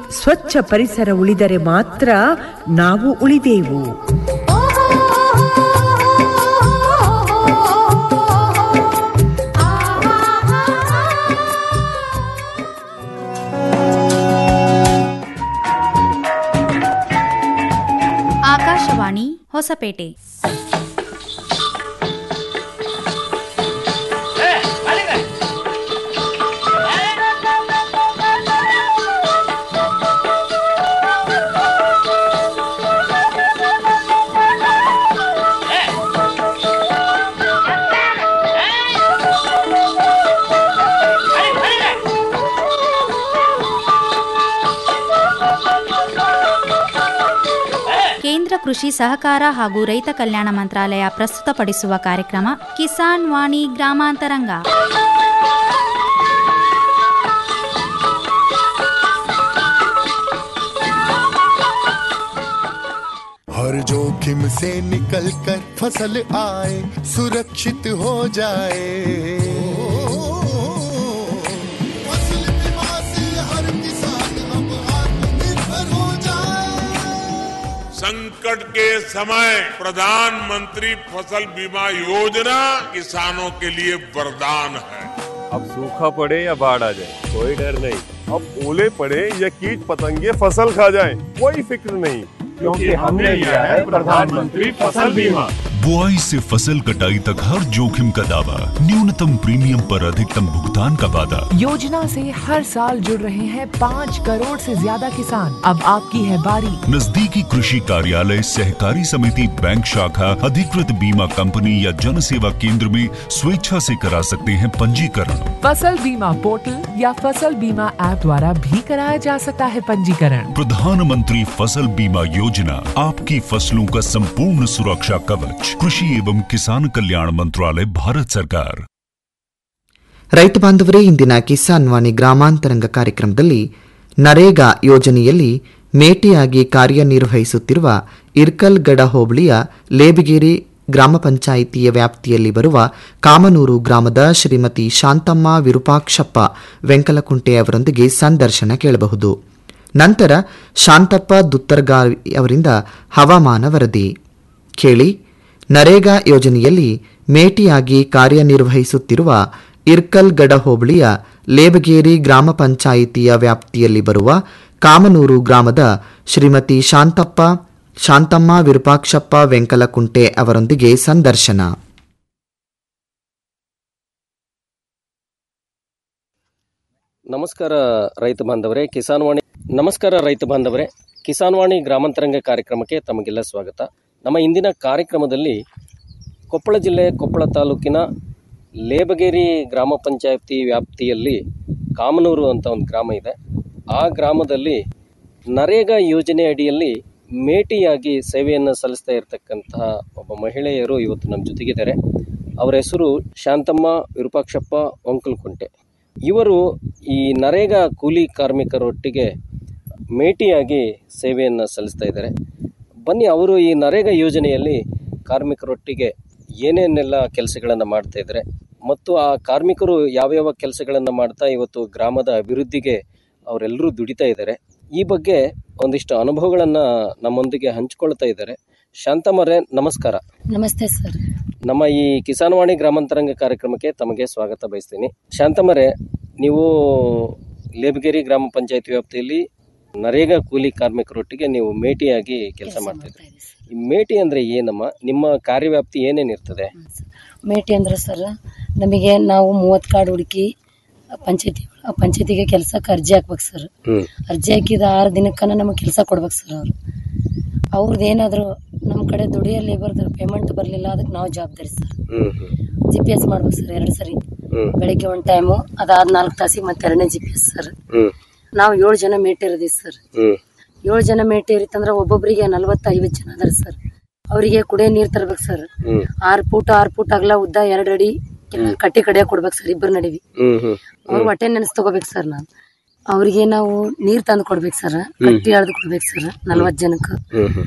ಸ್ವಚ್ಛ ಪರಿಸರ ಉಳಿದರೆ ಮಾತ್ರ ನಾವು ಉಳಿದೇವು ಆಕಾಶವಾಣಿ ಹೊಸಪೇಟೆ ಕೇಂದ್ರ ಕೃಷಿ ಸಹಕಾರ ಹಾಗೂ ರೈತ ಕಲ್ಯಾಣ ಮಂತ್ರಾಲಯ ಪ್ರಸ್ತುತಪಡಿಸುವ ಕಾರ್ಯಕ್ರಮ ಕಿಸಾನ್ ವಾಣಿ ಗ್ರಾಮಾಂತರಂಗ हर जोखिम से निकल कर फसल आए सुरक्षित हो जाए फसल बीमा से हर किसान अब आत्मनिर्भर हो जाए संकट के समय प्रधानमंत्री फसल बीमा योजना किसानों के लिए वरदान है अब सूखा पड़े या बाढ़ आ जाए कोई डर नहीं अब ओले पड़े या कीट पतंगे फसल खा जाए कोई फिक्र नहीं क्योंकि हमने लिया है प्रधानमंत्री फसल बीमा बुआई से फसल कटाई तक हर जोखिम का दावा न्यूनतम प्रीमियम पर अधिकतम भुगतान का वादा योजना से हर साल जुड़ रहे हैं पाँच करोड़ से ज्यादा किसान अब आपकी है बारी नजदीकी कृषि कार्यालय सहकारी समिति बैंक शाखा अधिकृत बीमा कंपनी या जन सेवा केंद्र में स्वेच्छा से करा सकते हैं पंजीकरण फसल बीमा पोर्टल या फसल बीमा ऐप द्वारा भी कराया जा सकता है पंजीकरण प्रधानमंत्री फसल बीमा योजना आपकी फसलों का संपूर्ण सुरक्षा कवच कृषि एवं किसान कल्याण मंत्रालय भारत सरकार ರೈತ ಬಾಂಧವರೇ ಇಂದಿನ ಕಿಸಾನ್ ವಾಣಿ ಗ್ರಾಮಾಂತರಂಗ ಕಾರ್ಯಕ್ರಮದಲ್ಲಿ ನರೇಗಾ ಯೋಜನೆಯಲ್ಲಿ ಮೇಟಿಯಾಗಿ ಕಾರ್ಯನಿರ್ವಹಿಸುತ್ತಿರುವ ಇರ್ಕಲ್ಗಡ ಹೋಬಳಿಯ ಲೇಬಿಗೇರಿ ಗ್ರಾಮ ಪಂಚಾಯಿತಿಯ ವ್ಯಾಪ್ತಿಯಲ್ಲಿ ಬರುವ ಕಾಮನೂರು ಗ್ರಾಮದ ಶ್ರೀಮತಿ ಶಾಂತಮ್ಮ ವಿರೂಪಾಕ್ಷಪ್ಪ ವೆಂಕಲಕುಂಟೆ ಅವರೊಂದಿಗೆ ಸಂದರ್ಶನ ಕೇಳಬಹುದು ನಂತರ ಶಾಂತಪ್ಪ ದುತ್ತರ್ಗಾವಿ ಅವರಿಂದ ಹವಾಮಾನ ವರದಿ ಕೇಳಿ ನರೇಗಾ ಯೋಜನೆಯಲ್ಲಿ ಮೇಟಿಯಾಗಿ ಕಾರ್ಯನಿರ್ವಹಿಸುತ್ತಿರುವ ಇರ್ಕಲ್ಗಡ ಹೋಬಳಿಯ ಲೇಬಗೇರಿ ಗ್ರಾಮ ಪಂಚಾಯಿತಿಯ ವ್ಯಾಪ್ತಿಯಲ್ಲಿ ಬರುವ ಕಾಮನೂರು ಗ್ರಾಮದ ಶ್ರೀಮತಿ ಶಾಂತಪ್ಪ ಶಾಂತಮ್ಮ ವಿರೂಪಾಕ್ಷಪ್ಪ ವೆಂಕಲಕುಂಟೆ ಅವರೊಂದಿಗೆ ಸಂದರ್ಶನ ನಮಸ್ಕಾರ ರೈತ ಬಾಂಧವರೇ ಕಿಸಾನ್ ವಾಣಿ ನಮಸ್ಕಾರ ರೈತ ಬಾಂಧವರೇ ಕಿಸಾನ್ ವಾಣಿ ಗ್ರಾಮಾಂತರಂಗ ಕಾರ್ಯಕ್ರಮಕ್ಕೆ ತಮಗೆಲ್ಲ ಸ್ವಾಗತ ನಮ್ಮ ಇಂದಿನ ಕಾರ್ಯಕ್ರಮದಲ್ಲಿ ಕೊಪ್ಪಳ ಜಿಲ್ಲೆ ಕೊಪ್ಪಳ ತಾಲೂಕಿನ ಲೇಬಗೇರಿ ಗ್ರಾಮ ಪಂಚಾಯತಿ ವ್ಯಾಪ್ತಿಯಲ್ಲಿ ಕಾಮನೂರು ಅಂತ ಒಂದು ಗ್ರಾಮ ಇದೆ ಆ ಗ್ರಾಮದಲ್ಲಿ ನರೇಗಾ ಯೋಜನೆ ಅಡಿಯಲ್ಲಿ ಮೇಟಿಯಾಗಿ ಸೇವೆಯನ್ನು ಸಲ್ಲಿಸ್ತಾ ಇರತಕ್ಕಂತಹ ಒಬ್ಬ ಮಹಿಳೆಯರು ಇವತ್ತು ನಮ್ಮ ಜೊತೆಗಿದ್ದಾರೆ ಅವರ ಹೆಸರು ಶಾಂತಮ್ಮ ವಿರೂಪಾಕ್ಷಪ್ಪ ಒಂಕಲ್ಕುಂಟೆ ಇವರು ಈ ನರೇಗಾ ಕೂಲಿ ಕಾರ್ಮಿಕರೊಟ್ಟಿಗೆ ಮೇಟಿಯಾಗಿ ಸೇವೆಯನ್ನು ಸಲ್ಲಿಸ್ತಾ ಇದ್ದಾರೆ ಬನ್ನಿ ಅವರು ಈ ನರೇಗಾ ಯೋಜನೆಯಲ್ಲಿ ಕಾರ್ಮಿಕರೊಟ್ಟಿಗೆ ಏನೇನೆಲ್ಲ ಕೆಲಸಗಳನ್ನು ಮಾಡ್ತಾ ಇದ್ದಾರೆ ಮತ್ತು ಆ ಕಾರ್ಮಿಕರು ಯಾವ್ಯಾವ ಕೆಲಸಗಳನ್ನು ಮಾಡ್ತಾ ಇವತ್ತು ಗ್ರಾಮದ ಅಭಿವೃದ್ಧಿಗೆ ಅವರೆಲ್ಲರೂ ದುಡಿತಾ ಇದ್ದಾರೆ ಈ ಬಗ್ಗೆ ಒಂದಿಷ್ಟು ಅನುಭವಗಳನ್ನು ನಮ್ಮೊಂದಿಗೆ ಹಂಚಿಕೊಳ್ತಾ ಇದ್ದಾರೆ ಶಾಂತಮರೆ ನಮಸ್ಕಾರ ನಮಸ್ತೆ ಸರ್ ನಮ್ಮ ಈ ಕಿಸಾನ್ವಾಣಿ ಗ್ರಾಮಾಂತರಂಗ ಕಾರ್ಯಕ್ರಮಕ್ಕೆ ತಮಗೆ ಸ್ವಾಗತ ಬಯಸ್ತೀನಿ ಶಾಂತಮರೆ ನೀವು ಲೇಬಗೇರಿ ಗ್ರಾಮ ಪಂಚಾಯತ್ ವ್ಯಾಪ್ತಿಯಲ್ಲಿ ನರೇಗಾ ಕೂಲಿ ಕಾರ್ಮಿಕರೊಟ್ಟಿಗೆ ನೀವು ಮೇಟಿಯಾಗಿ ಕೆಲಸ ಮಾಡ್ತಾ ಇದ್ದೀರಿ ಈ ಮೇಟಿ ಅಂದ್ರೆ ಏನಮ್ಮ ನಿಮ್ಮ ಕಾರ್ಯವ್ಯಾಪ್ತಿ ಏನೇನಿರ್ತದೆ ಮೇಟಿ ಅಂದ್ರೆ ಸರ್ ನಮಗೆ ನಾವು ಮೂವತ್ತು ಕಾರ್ಡ್ ಹುಡುಕಿ ಪಂಚಾಯತಿ ಪಂಚಾಯತಿಗೆ ಕೆಲಸಕ್ಕೆ ಅರ್ಜಿ ಹಾಕ್ಬೇಕು ಸರ್ ಹ್ಮ್ ಅರ್ಜಿ ಹಾಕಿದ ಆರು ದಿನಕ್ಕನ ನಮಗೆ ಕೆಲಸ ಕೊಡ್ಬೇಕು ಸರ್ ಅವರು ಅವ್ರದ್ದು ಏನಾದರೂ ನಮ್ಮ ಕಡೆ ದುಡಿಯೋ ಲೇಬರ್ದು ಪೇಮೆಂಟ್ ಬರಲಿಲ್ಲ ಅದಕ್ಕೆ ನಾವು ಜವಾಬ್ದಾರಿ ಸರ್ ಹ್ಮ್ ಹ್ಮ್ ಜಿ ಪಿ ಎಸ್ ಮಾಡ್ಬೇಕು ಸರ್ ಎರಡು ಸರಿ ಹ್ಮ್ ಬೆಳಿಗ್ಗೆ ಒಂದು ಟೈಮು ಅದಾದ ನಾಲ್ಕು ತಾಸಿಗೆ ಮತ್ತೆ ಎರಡನೇ ಜಿ ಪಿ ಎಸ್ ಸರ್ ಹ್ಮ್ ನಾವು ಏಳು ಜನ ಮೇಟಿ ಇರೋದಿ ಸರ್ ಹ್ಮ್ ಏಳು ಜನ ಮೇಟಿ ಇರಿತಂದ್ರೆ ಒಬ್ಬೊಬ್ಬರಿಗೆ ನಲ್ವತ್ತು ಐವತ್ತು ಜನ ಅದಾರ ಸರ್ ಅವರಿಗೆ ಕುಡಿಯೋ ನೀರು ತರ್ಬೇಕು ಸರ್ ಹ್ಮ್ ಆರು ಫೂಟ್ ಆರು ಫೂಟ್ ಅಗಲ ಉದ್ದ ಎರಡು ಅಡಿ ಎಲ್ಲ ಕಟ್ಟಿ ಕಡಿಯ ಕೊಡ್ಬೇಕು ಸರ್ ಇಬ್ಬರು ನಡಿವಿ ಹ್ಮ್ ಹ್ಮ್ ಅವ್ರು ಹೊಟ್ಟೆ ನೆನೆಸ್ ತಗೋಬೇಕು ಸರ್ ನಾನು ಅವ್ರಿಗೆ ನಾವು ನೀರ್ ತಂದು ಕೊಡ್ಬೇಕು ಸರ್ ಕಟ್ಟಿ ಅಳ್ದು ಕೊಡ್ಬೇಕು ಸರ್ ನಲ್ವತ್ತು ಜನಕ್ಕೆ ಹ್ಮ್ ಹ್ಮ್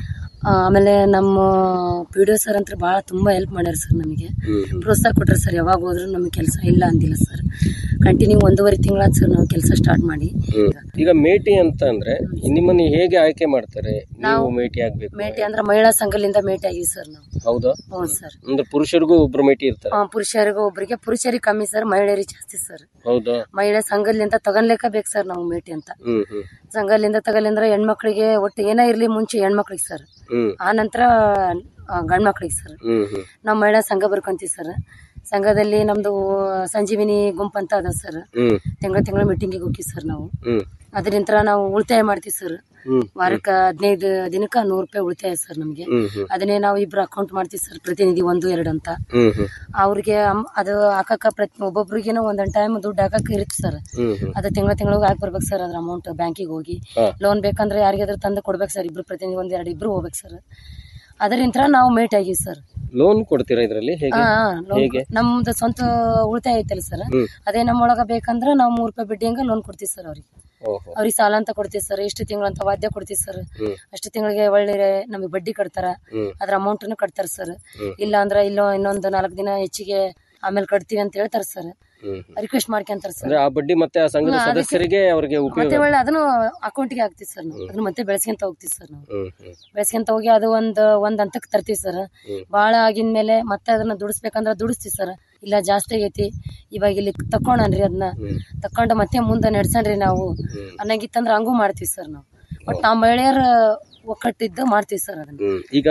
ಆಮೇಲೆ ನಮ್ಮ ಪಿ ಡಿ ಒ ಸರ್ ಅಂತ ಭಾಳ ತುಂಬ ಹೆಲ್ಪ್ ಮಾಡ್ಯಾರ ಸರ್ ನಮಗೆ ಪ್ರೋತ್ಸಾಹ ಕೊಟ್ರು ಸರ್ ಯಾವಾಗ ಹೋದ್ರು ನಮಗೆ ಕೆಲಸ ಇಲ್ಲ ಅಂದಿಲ್ಲ ಸರ್ ಕಂಟಿನ್ಯೂ ಒಂದೂವರೆ ತಿಂಗಳಾದ ಸರ್ ನಾವು ಕೆಲಸ ಸ್ಟಾರ್ಟ್ ಮಾಡಿ ಈಗ ಮೇಟಿ ಅಂತ ಅಂದ್ರೆ ನಿಮ್ಮನ್ನ ಹೇಗೆ ಆಯ್ಕೆ ಮಾಡ್ತಾರೆ ನೀವು ಮೇಟಿ ಆಗ್ಬೇಕು ಮೇಟಿ ಅಂದ್ರೆ ಮಹಿಳಾ ಸಂಘದಿಂದ ಮೇಟಿ ಆಗಿವಿ ಸರ್ ನಾವು ಹೌದಾ ಹ್ಞೂ ಸರ್ ಅಂದ್ರೆ ಪುರುಷರಿಗೂ ಒಬ್ರು ಮೇಟಿ ಇರ್ತಾರೆ ಆ, ಪುರುಷರಿಗೂ ಒಬ್ರಿಗೆ ಪುರುಷರಿಗೆ ಕಮ್ಮಿ ಸರ್ ಮಹಿಳೆಯರಿಗೆ ಜಾಸ್ತಿ ಸರ್ ಹೌದಾ ಮಹಿಳೆ ಸಂಘದಿಂದ ತಗೊನ್ಲೇಕ ಬೇಕು ಸರ್ ನಾವು ಮೇಟಿ ಅಂತ ಹ್ಮ್ ಹ್ಮ್ ಸಂಘದಿಂದ ತಗೊಲಿಂದ್ರೆ ಹೆಣ್ಮಕ್ಳಿಗೆ ಒಟ್ಟು ಏನೇ ಇರ್ಲಿ ಮುಂಚೆ ಹೆಣ್ಮಕ್ಳಿಗೆ ಸರ್ ಹ್ಮ್ ಆ ನಂತರ ಗಂಡ್ಮಕ್ಳಿಗೆ ಸರ್ ಹ್ಮ್ ಹ್ಮ್ ನಾವು ಮಹಿಳಾ ಸಂಘ ಬರ್ಕೊಂತೀವಿ ಸರ್ ಸಂಘದಲ್ಲಿ ನಮ್ದು ಸಂಜೀವಿನಿ ಗುಂಪು ಅಂತ ಅದ ಸರ್ ಹ್ಮ್ ತಿಂಗಳ ತಿಂಗಳ ಮೀಟಿಂಗಿಗೆ ಹೋಗ್ತೀವಿ ಸರ್ ನಾವು ಹ್ಮ್ ಅದರಿಂದ ನಾವು ಉಳಿತಾಯ ಮಾಡ್ತೀವಿ ಸರ್ ಹ್ಮ್ ವಾರಕ್ಕೆ ಹದಿನೈದು ದಿನಕ್ಕೆ ನೂರು ರೂಪಾಯಿ ಉಳಿತಾಯ ಸರ್ ನಮಗೆ ಹ್ಮ್ ಹ್ಮ್ ಅದನ್ನೇ ನಾವು ಇಬ್ರು ಅಕೌಂಟ್ ಮಾಡ್ತೀವಿ ಸರ್ ಪ್ರತಿನಿಧಿ ಒಂದು ಎರಡು ಅಂತ ಹ್ಮ್ ಹ್ಮ್ ಅವ್ರಿಗೆ ಅಮ್- ಅದು ಹಾಕಕ್ಕ ಪ್ರತಿ ಒಬ್ಬೊಬ್ರಿಗೇನೋ ಒಂದೊಂದು ಟೈಮ್ ದುಡ್ಡು ಹಾಕಕ್ಕೆ ಇರುತ್ತೆ ಸರ್ ಹ್ಮ್ ಹ್ಮ್ ಅದು ತಿಂಗಳ ತಿಂಗಳಿಗೆ ಹಾಕಿ ಬರ್ಬೇಕು ಸರ್ ಅದ್ರ ಅಮೌಂಟ್ ಬ್ಯಾಂಕಿಗೆ ಹೋಗಿ ಹಾ. ಲೋನ್ ಬೇಕಂದ್ರೆ ಯಾರಿಗಾದ್ರೂ ತಂದು ಕೊಡ್ಬೇಕು ಸರ್ ಇಬ್ರು ಪ್ರತಿನಿಧಿ ಒಂದ್ ಎರಡು ಇಬ್ರು ಹೋಗ್ಬೇಕು ಸರ್ ಅದರಿಂದ ನಾವು ಮೇಟ್ ಆಗಿವಿ ಸರ್ ಲೋನ್ ಕೊಡ್ತೀರಾ ಇದ್ರಲ್ಲಿ ಹೇಗೆ ಹಾ ಲೋನ್ ಹೇಗೆ ನಮ್ದು ಸ್ವಂತ ಉಳಿತಾಯ ಐತಲ್ಲ ಸರ್ ಹ್ಮ್. ಅದೇ ನಮ್ಮೊಳಗ ಬೇಕಂದ್ರೆ ನಾವು ಮೂರು ರೂಪಾಯಿ ಬಡ್ಡಿ ಹಂಗ ಲೋನ್ ಕೊಡ್ತೀವಿ ಸರ್ ಅವ್ರಿಗೆ ಓಹೋ ಅವ್ರಿಗೆ ಸಾಲ ಅಂತ ಕೊಡ್ತೀವಿ ಸರ್ ಎಷ್ಟು ತಿಂಗಳು ಅಂತ ವಾದ್ಯ ಕೊಡ್ತೀವಿ ಸರ್ ಹ್ಮ್. ಅಷ್ಟು ತಿಂಗಳಿಗೆ ಒಳ್ಳೆ ನಮಗೆ ಬಡ್ಡಿ ಕಟ್ತಾರ ಹ್ಮ್. ಅದ್ರ ಅಮೌಂಟ್ನು ಕಟ್ತಾರ ಸರ್ ಹ್ಮ್. ಇಲ್ಲ ಅಂದ್ರೆ ಇಲ್ಲೋ ಇನ್ನೊಂದು ನಾಲ್ಕು ದಿನ ಹೆಚ್ಚಿಗೆ ಆಮೇಲೆ ಕಟ್ತೀವಿ ಅಂತ ಹೇಳ್ತಾರ ಸರ್ ಹ್ಮ್ ರಿಕ್ವೆಸ್ಟ್ ಮಾಡ್ಕೊಂತಾರ ಸರ್ ಅಂದ್ರೆ ಆ ಬಡ್ಡಿ ಮತ್ತೆ ಆ ಸಂಘದ ಹ್ಮ್, ಅದಕ್ಕೆ- ಸದಸ್ಯರಿಗೆ ಅವ್ರಿಗೆ ಉಪಯೋಗ ಮತ್ತೆ ಒಳ್ಳೆ ಅದನ್ನು ಅಕೌಂಟಿಗೆ ಹಾಕ್ತಿವಿ ಸರ್ ನಾವು ಅದನ್ನ ಮತ್ತೆ ಬೆಳೆಸ್ಕೊಂತ ಹೋಗ್ತೀವಿ ಸರ್ ನಾವು ಹ್ಮ್ ಹ್ಮ್ ಬೆಳೆಸ್ಕೊಂತ ಹೋಗಿ ಅದು ಒಂದ್ ಒಂದ್ ಹಂತಕ್ಕೆ ತರ್ತೀವಿ ಸರ್ ಹ್ಮ್. ಭಾಳ ಆಗಿದ್ಮೇಲೆ ಮತ್ತೆ ಅದನ್ನ ದುಡಿಸ್ಬೇಕಂದ್ರೆ ದುಡಿಸ್ತೀವಿ ಸರ್ ಇಲ್ಲ ಜಾಸ್ತಿ ಆಗೈತಿ ಇವಾಗ ಇಲ್ಲಿ ತಕೊಂಡನ್ರಿ ಅದನ್ನ ಹ್ಮ್. ತಕೊಂಡು ಮತ್ತೆ ಮುಂದೆ ನಡ್ಸನ್ರಿ ನಾವು ಹ್ಮ್. ಅನ್ನಂಗಿತ್ತಂದ್ರೆ ಹಂಗೂ ಮಾಡ್ತೀವಿ ಸರ್ ನಾವು ಬಟ್ ನಾವು ಮಹಿಳೆಯರ ಒಕ್ಕಟ್ಟಿದ್ದು ಮಾಡ್ತೀವಿ ಸರ್ ಅದನ್ನ ಹ್ಮ್. ಈಗ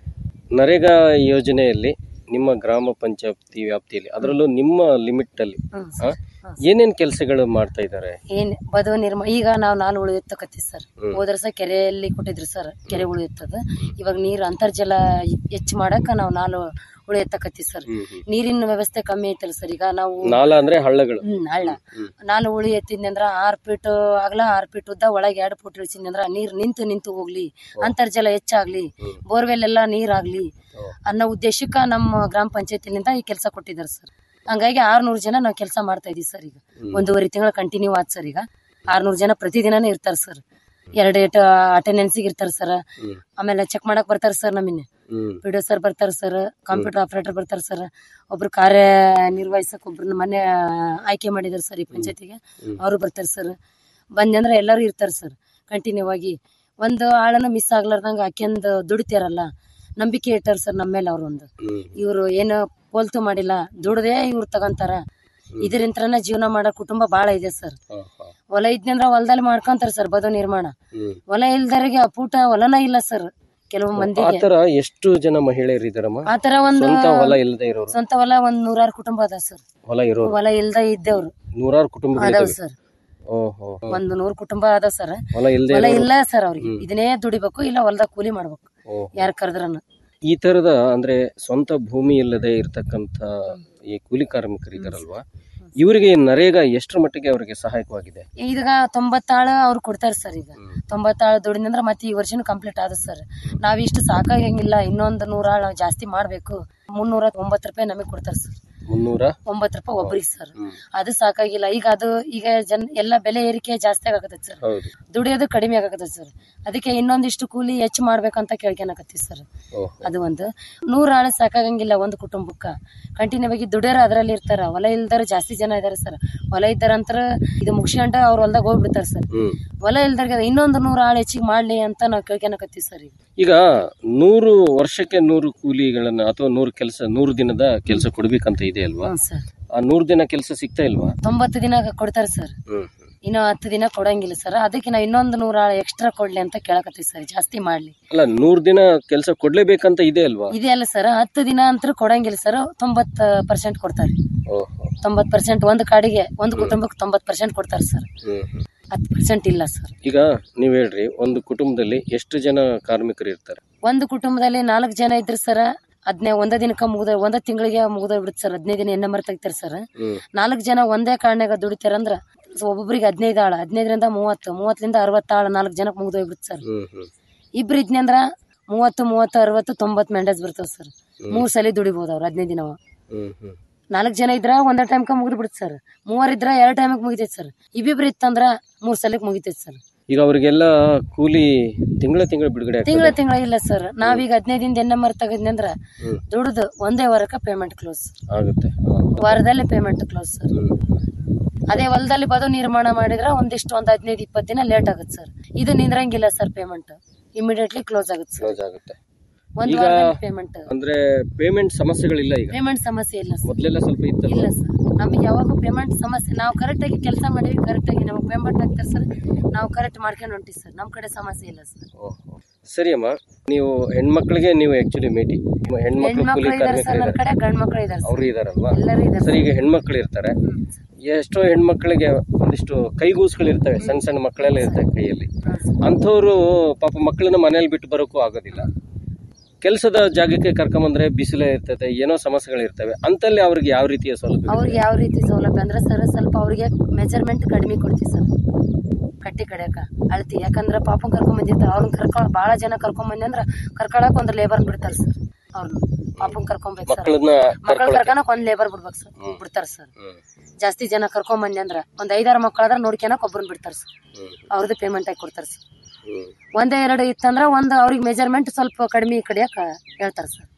ನರೇಗಾ ಯೋಜನೆಯಲ್ಲಿ ನಿಮ್ಮ ಗ್ರಾಮ ಪಂಚಾಯತಿ ವ್ಯಾಪ್ತಿಯಲ್ಲಿ ಅದರಲ್ಲೂ ನಿಮ್ಮ ಲಿಮಿಟ್ ಅಲ್ಲಿ ಹ್ಮ್ ಆ, ಏನೇನ್ ಕೆಲಸಗಳು ಮಾಡ್ತಾ ಇದ್ದಾರೆ ಏನ್ ಬದು ನಿರ್ಮ ಈಗ ನಾವು ನಾಲ್ ಉಳಿಯುತ್ತಕತ್ತೀವಿ ಸರ್ ಹ್ಮ್. ಹೋದ ವರ್ಷ ಕೆರೆಯಲ್ಲಿ ಕೊಟ್ಟಿದ್ರು ಸರ್ ಕೆರೆ ಉಳಿಯುತ್ತದ ಇವಾಗ ನೀರು ಅಂತರ್ಜಲ ಹೆಚ್ಚು ಮಾಡಕ ನಾವು ನಾಲು ಉಳಿಯತ್ತಕತ್ತೀವಿ ಸರ್ ಹ್ಮ್, ಹ್ಮ್. ನೀರಿನ ವ್ಯವಸ್ಥೆ ಕಮ್ಮಿ ಐತಲ್ಲ ಸರ್ ಈಗ ನಾವು ನಾಲ ಅಂದ್ರೆ ಹಳ್ಳಗಳು ಹ್ಮ್ ಹಳ್ಳ ನಾನು ಉಳಿ ಎತ್ತಿದ್ನಂದ್ರ ಆರ್ ಫೀಟ್ ಆಗ್ಲ ಆರ್ ಫೀಟ್ ಉದ್ದ ಒಳಗೆ ಎರಡು ಫುಟ್ ಇಳಿಸಿದ್ನಂದ್ರ ನೀರ್ ನಿಂತು ನಿಂತು ಹೋಗ್ಲಿ ಅಂತರ್ಜಲ ಹೆಚ್ಚಾಗ್ಲಿ ಬೋರ್ವೆಲ್ ಎಲ್ಲ ನೀರಾಗ್ಲಿ ಅನ್ನೋ ಉದ್ದೇಶಕ್ಕ ನಮ್ಮ ಗ್ರಾಮ ಪಂಚಾಯತಿಲಿಂದ ಈ ಕೆಲಸ ಕೊಟ್ಟಿದ್ದಾರೆ ಸರ್ ಹಂಗಾಗಿ ಆರ್ನೂರು ಜನ ನಾವು ಕೆಲಸ ಮಾಡ್ತಾ ಇದೀವಿ ಸರ್ ಈಗ ಒಂದೂವರೆ ತಿಂಗಳ ಕಂಟಿನ್ಯೂ ಆತ್ ಸರ್ ಈಗ ಆರ್ನೂರು ಜನ ಪ್ರತಿದಿನನೇ ಇರ್ತಾರೆ ಸರ್ ಎರಡು ಏಟ್ ಅಟೆಂಡೆನ್ಸಿಗೆ ಇರ್ತಾರೆ ಸರ್ ಆಮೇಲೆ ಚೆಕ್ ಮಾಡಕ್ ಬರ್ತಾರೆ ಸರ್ ನಮ್ಮನ್ನ ಹ್ಮ್ ಪಿ ಡಿ ಸರ್ ಬರ್ತಾರೆ ಸರ್ ಕಂಪ್ಯೂಟರ್ ಆಪರೇಟರ್ ಬರ್ತಾರೆ ಸರ್ ಒಬ್ರು ಕಾರ್ಯ ನಿರ್ವಹಿಸಕ್ ಒಬ್ರನ್ನ ಮೊನ್ನೆ ಆಯ್ಕೆ ಮಾಡಿದಾರೆ ಸರ್ ಈ ಪಂಚಾಯತಿಗೆ ಅವರು ಬರ್ತಾರೆ ಸರ್ ಬಂದಂದ್ರೆ ಎಲ್ಲರೂ ಇರ್ತಾರೆ ಸರ್ ಕಂಟಿನ್ಯೂ ಆಗಿ ಒಂದು ಆಳನ್ನ ಮಿಸ್ ಆಗ್ಲಾರ್ದಂಗ ಹಾಕ್ಯಂದ್ ದುಡಿತಾರಲ್ಲ ನಂಬಿಕೆ ಇಟ್ಟಾರ ಸರ್ ನಮ್ಮ ಮೇಲೆ ಅವ್ರು ಒಂದು ಹ್ಮ್ ಇವರು ಏನು ಪೋಲ್ತು ಮಾಡಿಲ್ಲ ದುಡ್ದೇ ಇವ್ರು ತಗೊಂತಾರ ಇದರಿಂತ್ರನ ಜೀವನ ಮಾಡೋ ಕುಟುಂಬ ಬಾಳ ಇದೆ ಸರ್ ಹಾ, ಹಾ. ಹೊಲ ಇದ್ನಂದ್ರ ಹೊಲದಲ್ಲಿ ಮಾಡ್ಕೊಂತಾರ ಸರ್ ಬದು ನಿರ್ಮಾಣ ಹ್ಮ್ ಹೊಲ ಇಲ್ದರಿಗೆ ಅಪೂಟ ಹೊಲನ ಇಲ್ಲ ಸರ್ ಕೆಲವು ಆ ಮಂದಿಗೆ ತರ ಎಷ್ಟು ಜನ ಮಹಿಳೆಯರಿದ್ದಾರಮ್ಮ ಆತರ ಒಂದು ಸ್ವಂತ ಹೊಲ ಇಲ್ಲದೆ ಇರೋರು ಸ್ವಂತ ಹೊಲ ಒಂದ್ ನೂರಾರು ಕುಟುಂಬ ಅದ ಸರ್ ಹೊಲ ಇರೋರು ಹೊಲ ಇಲ್ದ ಇದ್ದೇವ್ರು ನೂರಾರು ಕುಟುಂಬಗಳು ಅದಾವ ಇದಾವೆ. ಸರ್ ಓಹೋ ಒಂದ್ ನೂರ್ ಕುಟುಂಬ ಅದಾವ ಸರ್ ಹೊಲ ಇಲ್ಲದೆ ಹೊಲ ಇಲ್ಲ ಸರ್ ಅವ್ರಿಗೆ ಇದನ್ನೇ ದುಡಿಬೇಕು ಇಲ್ಲ ಹೊಲದಾಗ ಕೂಲಿ ಮಾಡ್ಬೇಕು ಓಹೋ. ಯಾರ್ ಕರೆದ್ರನು ಈ ತರದ ಅಂದ್ರೆ ಸ್ವಂತ ಭೂಮಿ ಇಲ್ಲದೆ ಇರತಕ್ಕಂತ ಈ ಕೂಲಿ ಕಾರ್ಮಿಕರಿದ್ದಾರಲ್ವಾ ಇವರಿಗೆ ನರೇಗಾ ಎಷ್ಟರ ಮಟ್ಟಿಗೆ ಅವರಿಗೆ ಸಹಾಯಕವಾಗಿದೆ ಈಗ ತೊಂಬತ್ತಾಳು ಅವ್ರು ಕೊಡ್ತಾರೆ ಸರ್ ಈಗ ತೊಂಬತ್ತಾಳು ದುಡಿದಂದ್ರ ಮತ್ತೆ ಈ ವರ್ಷನೂ ಕಂಪ್ಲೀಟ್ ಆದ ಸರ್ ನಾವ್ ಇಷ್ಟು ಸಾಕಾಗಂಗಿಲ್ಲ ಇನ್ನೊಂದು ನೂರಾಳು ನಾವು ಜಾಸ್ತಿ ಮಾಡ್ಬೇಕು ಮುನ್ನೂರ ಒಂಬತ್ತು ರೂಪಾಯಿ ನಮಗೆ ಕೊಡ್ತಾರೆ ಸರ್ ಮುನ್ನೂರ ಒಂಬತ್ತು ರೂಪಾಯಿ ಒಬ್ರಿಗೆ ಸರ್ ಅದು ಸಾಕಾಗಿಲ್ಲ ಈಗ ಅದು ಈಗ ಜನ್ ಎಲ್ಲ ಬೆಲೆ ಏರಿಕೆ ಜಾಸ್ತಿ ಆಗಕತ್ತೈತಿ ಸರ್ ಹೌದು ದುಡಿಯೋದು ಕಡಿಮೆ ಆಗಕತ್ತೈತಿ ಸರ್ ಅದಕ್ಕೆ ಇನ್ನೊಂದಿಷ್ಟು ಕೂಲಿ ಹೆಚ್ಚು ಮಾಡ್ಬೇಕಂತ ಕೇಳ್ಕೊಳಕತ್ತೀವಿ ಸರ್ ಓಹೋ ಅದು ಒಂದು ನೂರು ಆಳು ಸಾಕಾಗಂಗಿಲ್ಲ ಒಂದು ಕುಟುಂಬಕ್ಕ ಕಂಟಿನ್ಯೂ ಆಗಿ ದುಡಿಯೋರು ಅದರಲ್ಲಿ ಇರ್ತಾರ ಹೊಲ ಇಲ್ದಾರ ಜಾಸ್ತಿ ಜನ ಇದಾರೆ ಸರ್ ಹೊಲ ಇದ್ದಾರಂತರ ಇದು ಮುಗಿಸ್ಕೊಂಡ ಅವ್ರ ಹೊಲ್ದಾಗ ಹೋಗ್ಬಿಡ್ತಾರೆ ಸರ್ ಹ್ಮ್ ಹೊಲ ಇಲ್ದಾರ ಇನ್ನೊಂದು ನೂರು ಆಳು ಹೆಚ್ಚಿಗೆ ಮಾಡ್ಲಿ ಅಂತ ನಾವು ಕೇಳ್ಕೊಳಕತ್ತೀವಿ ಸರ್ ಈಗ ಈಗ ನೂರು ವರ್ಷಕ್ಕೆ ನೂರು ಕೂಲಿಗಳನ್ನ ಅಥವಾ ನೂರು ಕೆಲಸ ನೂರು ದಿನದ ಕೆಲಸ ಕೊಡ್ಬೇಕಂತ ಇದೆ ಅಲ್ವಾ ಹ್ಞೂ ಸರ್ ಆ ನೂರು ದಿನ ಕೆಲಸ ಸಿಗ್ತಾ ಇಲ್ವಾ ತೊಂಬತ್ತು ದಿನ ಕೊಡ್ತಾರೆ ಸರ್ ಹ್ಮ್ ಇನ್ನು ಹತ್ತು ದಿನ ಕೊಡಂಗಿಲ್ಲ ಸರ್ ಅದಕ್ಕೆ ನಾವು ಇನ್ನೊಂದು ನೂರ ಎಕ್ಸ್ಟ್ರಾ ಕೊಡ್ಲಿ ಅಂತ ಕೇಳಕತ್ತೀವಿ ಸರ್ ಜಾಸ್ತಿ ಮಾಡ್ಲಿ ಅಲ್ಲ ನೂರು ದಿನ ಕೆಲಸ ಕೊಡ್ಲೇಬೇಕಂತ ಇದೆ ಅಲ್ವಾ ಇದೆ ಅಲ್ಲ ಸರ್ ಹತ್ತು ದಿನ ಅಂತೂ ಕೊಡಂಗಿಲ್ಲ ಸರ್ ತೊಂಬತ್ತು ಪರ್ಸೆಂಟ್ ಕೊಡ್ತಾರೆ ಓಹೋ ತೊಂಬತ್ತು ಪರ್ಸೆಂಟ್ ಒಂದು ಕಾಡಿಗೆ ಒಂದು ಕುಟುಂಬಕ್ಕೆ ತೊಂಬತ್ತು ಪರ್ಸೆಂಟ್ ಕೊಡ್ತಾರೆ ಸರ್ ಹ್ಮ್ ಹ್ಮ್. ಹತ್ತು ಪರ್ಸೆಂಟ್ ಇಲ್ಲ ಸರ್ ಈಗ ನೀವ್ ಹೇಳ್ರಿ ಒಂದು ಕುಟುಂಬದಲ್ಲಿ ಎಷ್ಟು ಜನ ಕಾರ್ಮಿಕರು ಇರ್ತಾರೆ ಒಂದು ಕುಟುಂಬದಲ್ಲಿ ನಾಲ್ಕು ಜನ ಇದ್ರು ಸರ್ ಹದಿನೈ ಒಂದ ದಿನಕ್ಕೆ ಮುಗ್ದ ಒಂದ ತಿಂಗಳಿಗೆ ಮುಗ್ದ ಬಿಡುತ್ತೆ ಸರ್ ಹದಿನೈದು ದಿನ ಎಣ್ಣೆ ಮರ ತೆಗಿತಾರೆ ಸರ್ ಹ್ಮ್ ನಾಲ್ಕು ಜನ ಒಂದೇ ಕಾರಣಾಗ ದುಡಿತಾರಂದ್ರ ಒಬ್ಬೊಬ್ರಿಗೆ ಹದಿನೈದು ಆಳ ಹದಿನೈದರಿಂದ ಮೂವತ್ತು ಮೂವತ್ತರಿಂದ ಅರವತ್ತು ಆಳ ನಾಲ್ಕು ಜನಕ್ಕೆ ಮುಗ್ದೋಗ್ಬಿಡುತ್ತೆ ಸರ್ ಹ್ಮ್ ಹ್ಮ್ ಇಬ್ರು ಇದ್ನಂದ್ರ ಮೂವತ್ತು ಮೂವತ್ತು ಅರವತ್ತು ತೊಂಬತ್ತು ಮೆಂಡೇಜ್ ಬರ್ತಾವ ಸರ್ ಮೂರ್ ಸಲ ದುಡಿಬಹುದು ಅವ್ರು ಹದಿನೈದು ದಿನ ಹ್ಮ್ ಹ್ಮ್ ನಾಲ್ಕು ಜನ ಇದ್ರ ಒಂದ ಟೈಮ್ಕ ಮುಗಿದ್ ಬಿಡುತ್ತೆ ಸರ್ ಮೂವರ್ ಇದ್ರ ಎರಡ್ ಟೈಮ್ಗೆ ಮುಗಿತೈತಿ ಸರ್ ಇಬ್ಬಿಬ್ರು ಇತ್ತಂದ್ರ ಮೂರ್ ಸಲಕ್ ಮುಗಿತೈತಿ ಸರ್ ಈಗ ಅವರಿಗೆಲ್ಲ ಕೂಲಿ ತಿಂಗಳ ತಿಂಗಳ ಬಿಡುಗಡೆ ಆಗ್ತದೆ ತಿಂಗಳ ತಿಂಗಳ ಇಲ್ಲ ಸರ್ ನಾವೀಗ ಹದಿನೈದಿಂದ ಎನ್ ಎಂ ಆರ್ ತೆಗೆದ್ನಿ ಅಂದ್ರ ಹ್ಮ್. ದುಡ್ದು ಒಂದೇ ವಾರಕ್ಕೆ ಪೇಮೆಂಟ್ ಕ್ಲೋಸ್ ಆಗುತ್ತೆ ಹಾ. ವಾರದಲ್ಲೇ ಪೇಮೆಂಟ್ ಕ್ಲೋಸ್ ಸರ್ ಅದೇ ಹೊಲದಲ್ಲಿ ಬದು ನಿರ್ಮಾಣ ಮಾಡಿದ್ರೆ ಒಂದಿಷ್ಟು ಒಂದ್ ಹದಿನೈದು ಇಪ್ಪತ್ತು ದಿನ ಲೇಟ್ ಆಗುತ್ತೆ ಸರ್ ಇದು ನಿಂದ್ರಂಗಿಲ್ಲ ಸರ್ ಪೇಮೆಂಟ್ ಇಮಿಡಿಯೇಟ್ಲಿ ಕ್ಲೋಸ್ ಆಗುತ್ತೆ ಸರ್ ಕ್ಲೋಸ್ ಆಗುತ್ತೆ ಒಂದ್ ಈಗ ವಾರದಲ್ಲಿ ಪೇಮೆಂಟ್ ಅಂದ್ರೆ ಪೇಮೆಂಟ್ ಸಮಸ್ಯೆಗಳಿಲ್ಲ ಈಗ ಪೇಮೆಂಟ್ ಸಮಸ್ಯೆ ಇಲ್ಲ ಸರ್ ಮೊದಲೆಲ್ಲ ಸ್ವಲ್ಪ ಇತ್ತು ಇಲ್ಲ ಸರ್ ನಮಗೆ ಯಾವಾಗ ಪೇಮೆಂಟ್ ಸಮಸ್ಯೆ ನಾವು ಕರೆಕ್ಟ್ ಆಗಿ ಕೆಲಸ ಮಾಡೀವಿ ಕರೆಕ್ಟ್ ಆಗಿ ನಮಗೆ ಪೇಮೆಂಟ್ ಆಗ್ತಾರೆ ಸರ್ ನಾವು ಕರೆಕ್ಟ್ ಮಾಡ್ಕೊಂಡು ಹೊಂಟಿವಿ ಸರ್ ನಮ್ಮ ಕಡೆ ಸಮಸ್ಯೆ ಇಲ್ಲ ಸರ್ ಸರಿ ಅಮ್ಮ ನೀವು ಹೆಣ್ಮಕ್ಳಿಗೆ ನೀವು ಆಕ್ಚುಲಿ ಮೇಟಿ ಹೆಣ್ಮಕ್ಳು ಕೂಲಿ ಹೆಣ್ಮಕ್ಳು ಇದಾರೆ ಸರ್ ನನ್ನ ಕಾರ್ಮಿಕರು ಕಡೆ ಗಂಡ್ ಮಕ್ಳು ಇದಾರೆ ಅವರು ಇದಾರಲ್ವಾ ಎಲ್ಲರೂ ಇದಾರೆ ಸರಿ ಈಗ ಹೆಣ್ಮಕ್ಳು ಇರ್ತಾರೆ ಎಷ್ಟೋ ಹೆಣ್ಮಕ್ಳಿಗೆ ಒಂದಿಷ್ಟು ಕೈಗೂಸ್ಗಳು ಇರ್ತವೆ ಸಣ್ಣ ಸಣ್ಣ ಮಕ್ಕಳೆಲ್ಲ ಇರ್ತವೆ ಕೈಯಲ್ಲಿ ಅಂಥವ್ರು ಪಾಪ ಮಕ್ಕಳನ್ನ ಮನೇಲಿ ಬಿಟ್ಟು ಬರೋಕ್ಕೂ ಆಗೋದಿಲ್ಲ ಕೆಲಸದ ಜಾಗಕ್ಕೆ ಕರ್ಕೊಂಬಂದ್ರೆ ಬಿಸಿಲೇ ಇರ್ತದೆ ಏನೋ ಸಮಸ್ಯೆಗಳಿರ್ತವೆ ಅಂತಲ್ಲಿ ಅವ್ರಿಗೆ ಯಾವ ರೀತಿಯ ಸೌಲಭ್ಯ ಅವ್ರಿಗೆ ಯಾವ ರೀತಿ ಸೌಲಭ್ಯ ಅಂದ್ರೆ ಸರ್ ಸ್ವಲ್ಪ ಅವ್ರಿಗೆ ಮೆಜರ್ಮೆಂಟ್ ಕಡಿಮೆ ಕೊಡ್ತೀವಿ ಸರ್ ಕಟ್ಟಿ ಕಡಿಯಕ ಅಳ್ತಿ ಯಾಕಂದ್ರೆ ಪಾಪ ಕರ್ಕೊಂಡ್ ಬಂದಿರ್ತಾರೆ ಅವ್ರನ್ನ ಕರ್ಕೊಂಡ್ ಭಾಳ ಜನ ಕರ್ಕೊಂಡ್ ಬಂದಿ ಅಂದ್ರೆ ಕರ್ಕೊಳಕ್ ಒಂದು ಲೇಬರ್ ಬಿಡ್ತಾರೆ ಸರ್ ಅವ್ರನ್ನ ಪಾಪನ್ ಕರ್ಕೊಂಬೇಕು ಸರ್ ಮಕ್ಕಳನ್ನ ಮಕ್ಕಳು ಕರ್ಕೊಳಕ್ಕೆ. ಕರ್ಕೊಳಕ್ ಒಂದ್ ಲೇಬರ್ ಬಿಡ್ಬೇಕು ಸರ್ ಬಿಡ್ತಾರೆ ಸರ್ ಜಾಸ್ತಿ ಜನ ಕರ್ಕೊಂಡ್ ಬಂದಿ ಅಂದ್ರ ಒಂದ್ ಐದಾರು ಮಕ್ಕಳಾದ್ರೆ ನೋಡ್ಕೊಳಕ್ ಒಬ್ಬರನ್ನ ಬಿಡ್ತಾರೆ ಸರ್ ಅವ್ರದ್ದು ಪೇಮೆಂಟ್ ಆಗಿ ಕೊಡ್ತಾರೆ ಸರ್ ಒಂದೇ ಎರಡು ಇತ್ತಂದ್ರ ಒಂದ್ ಅವ್ರಿಗೆ ಮೆಜರ್ಮೆಂಟ್ ಸ್ವಲ್ಪ ಕಡಿಮೆ ಕಡಿಯಕ ಹೇಳ್ತಾರೆ ಸರ್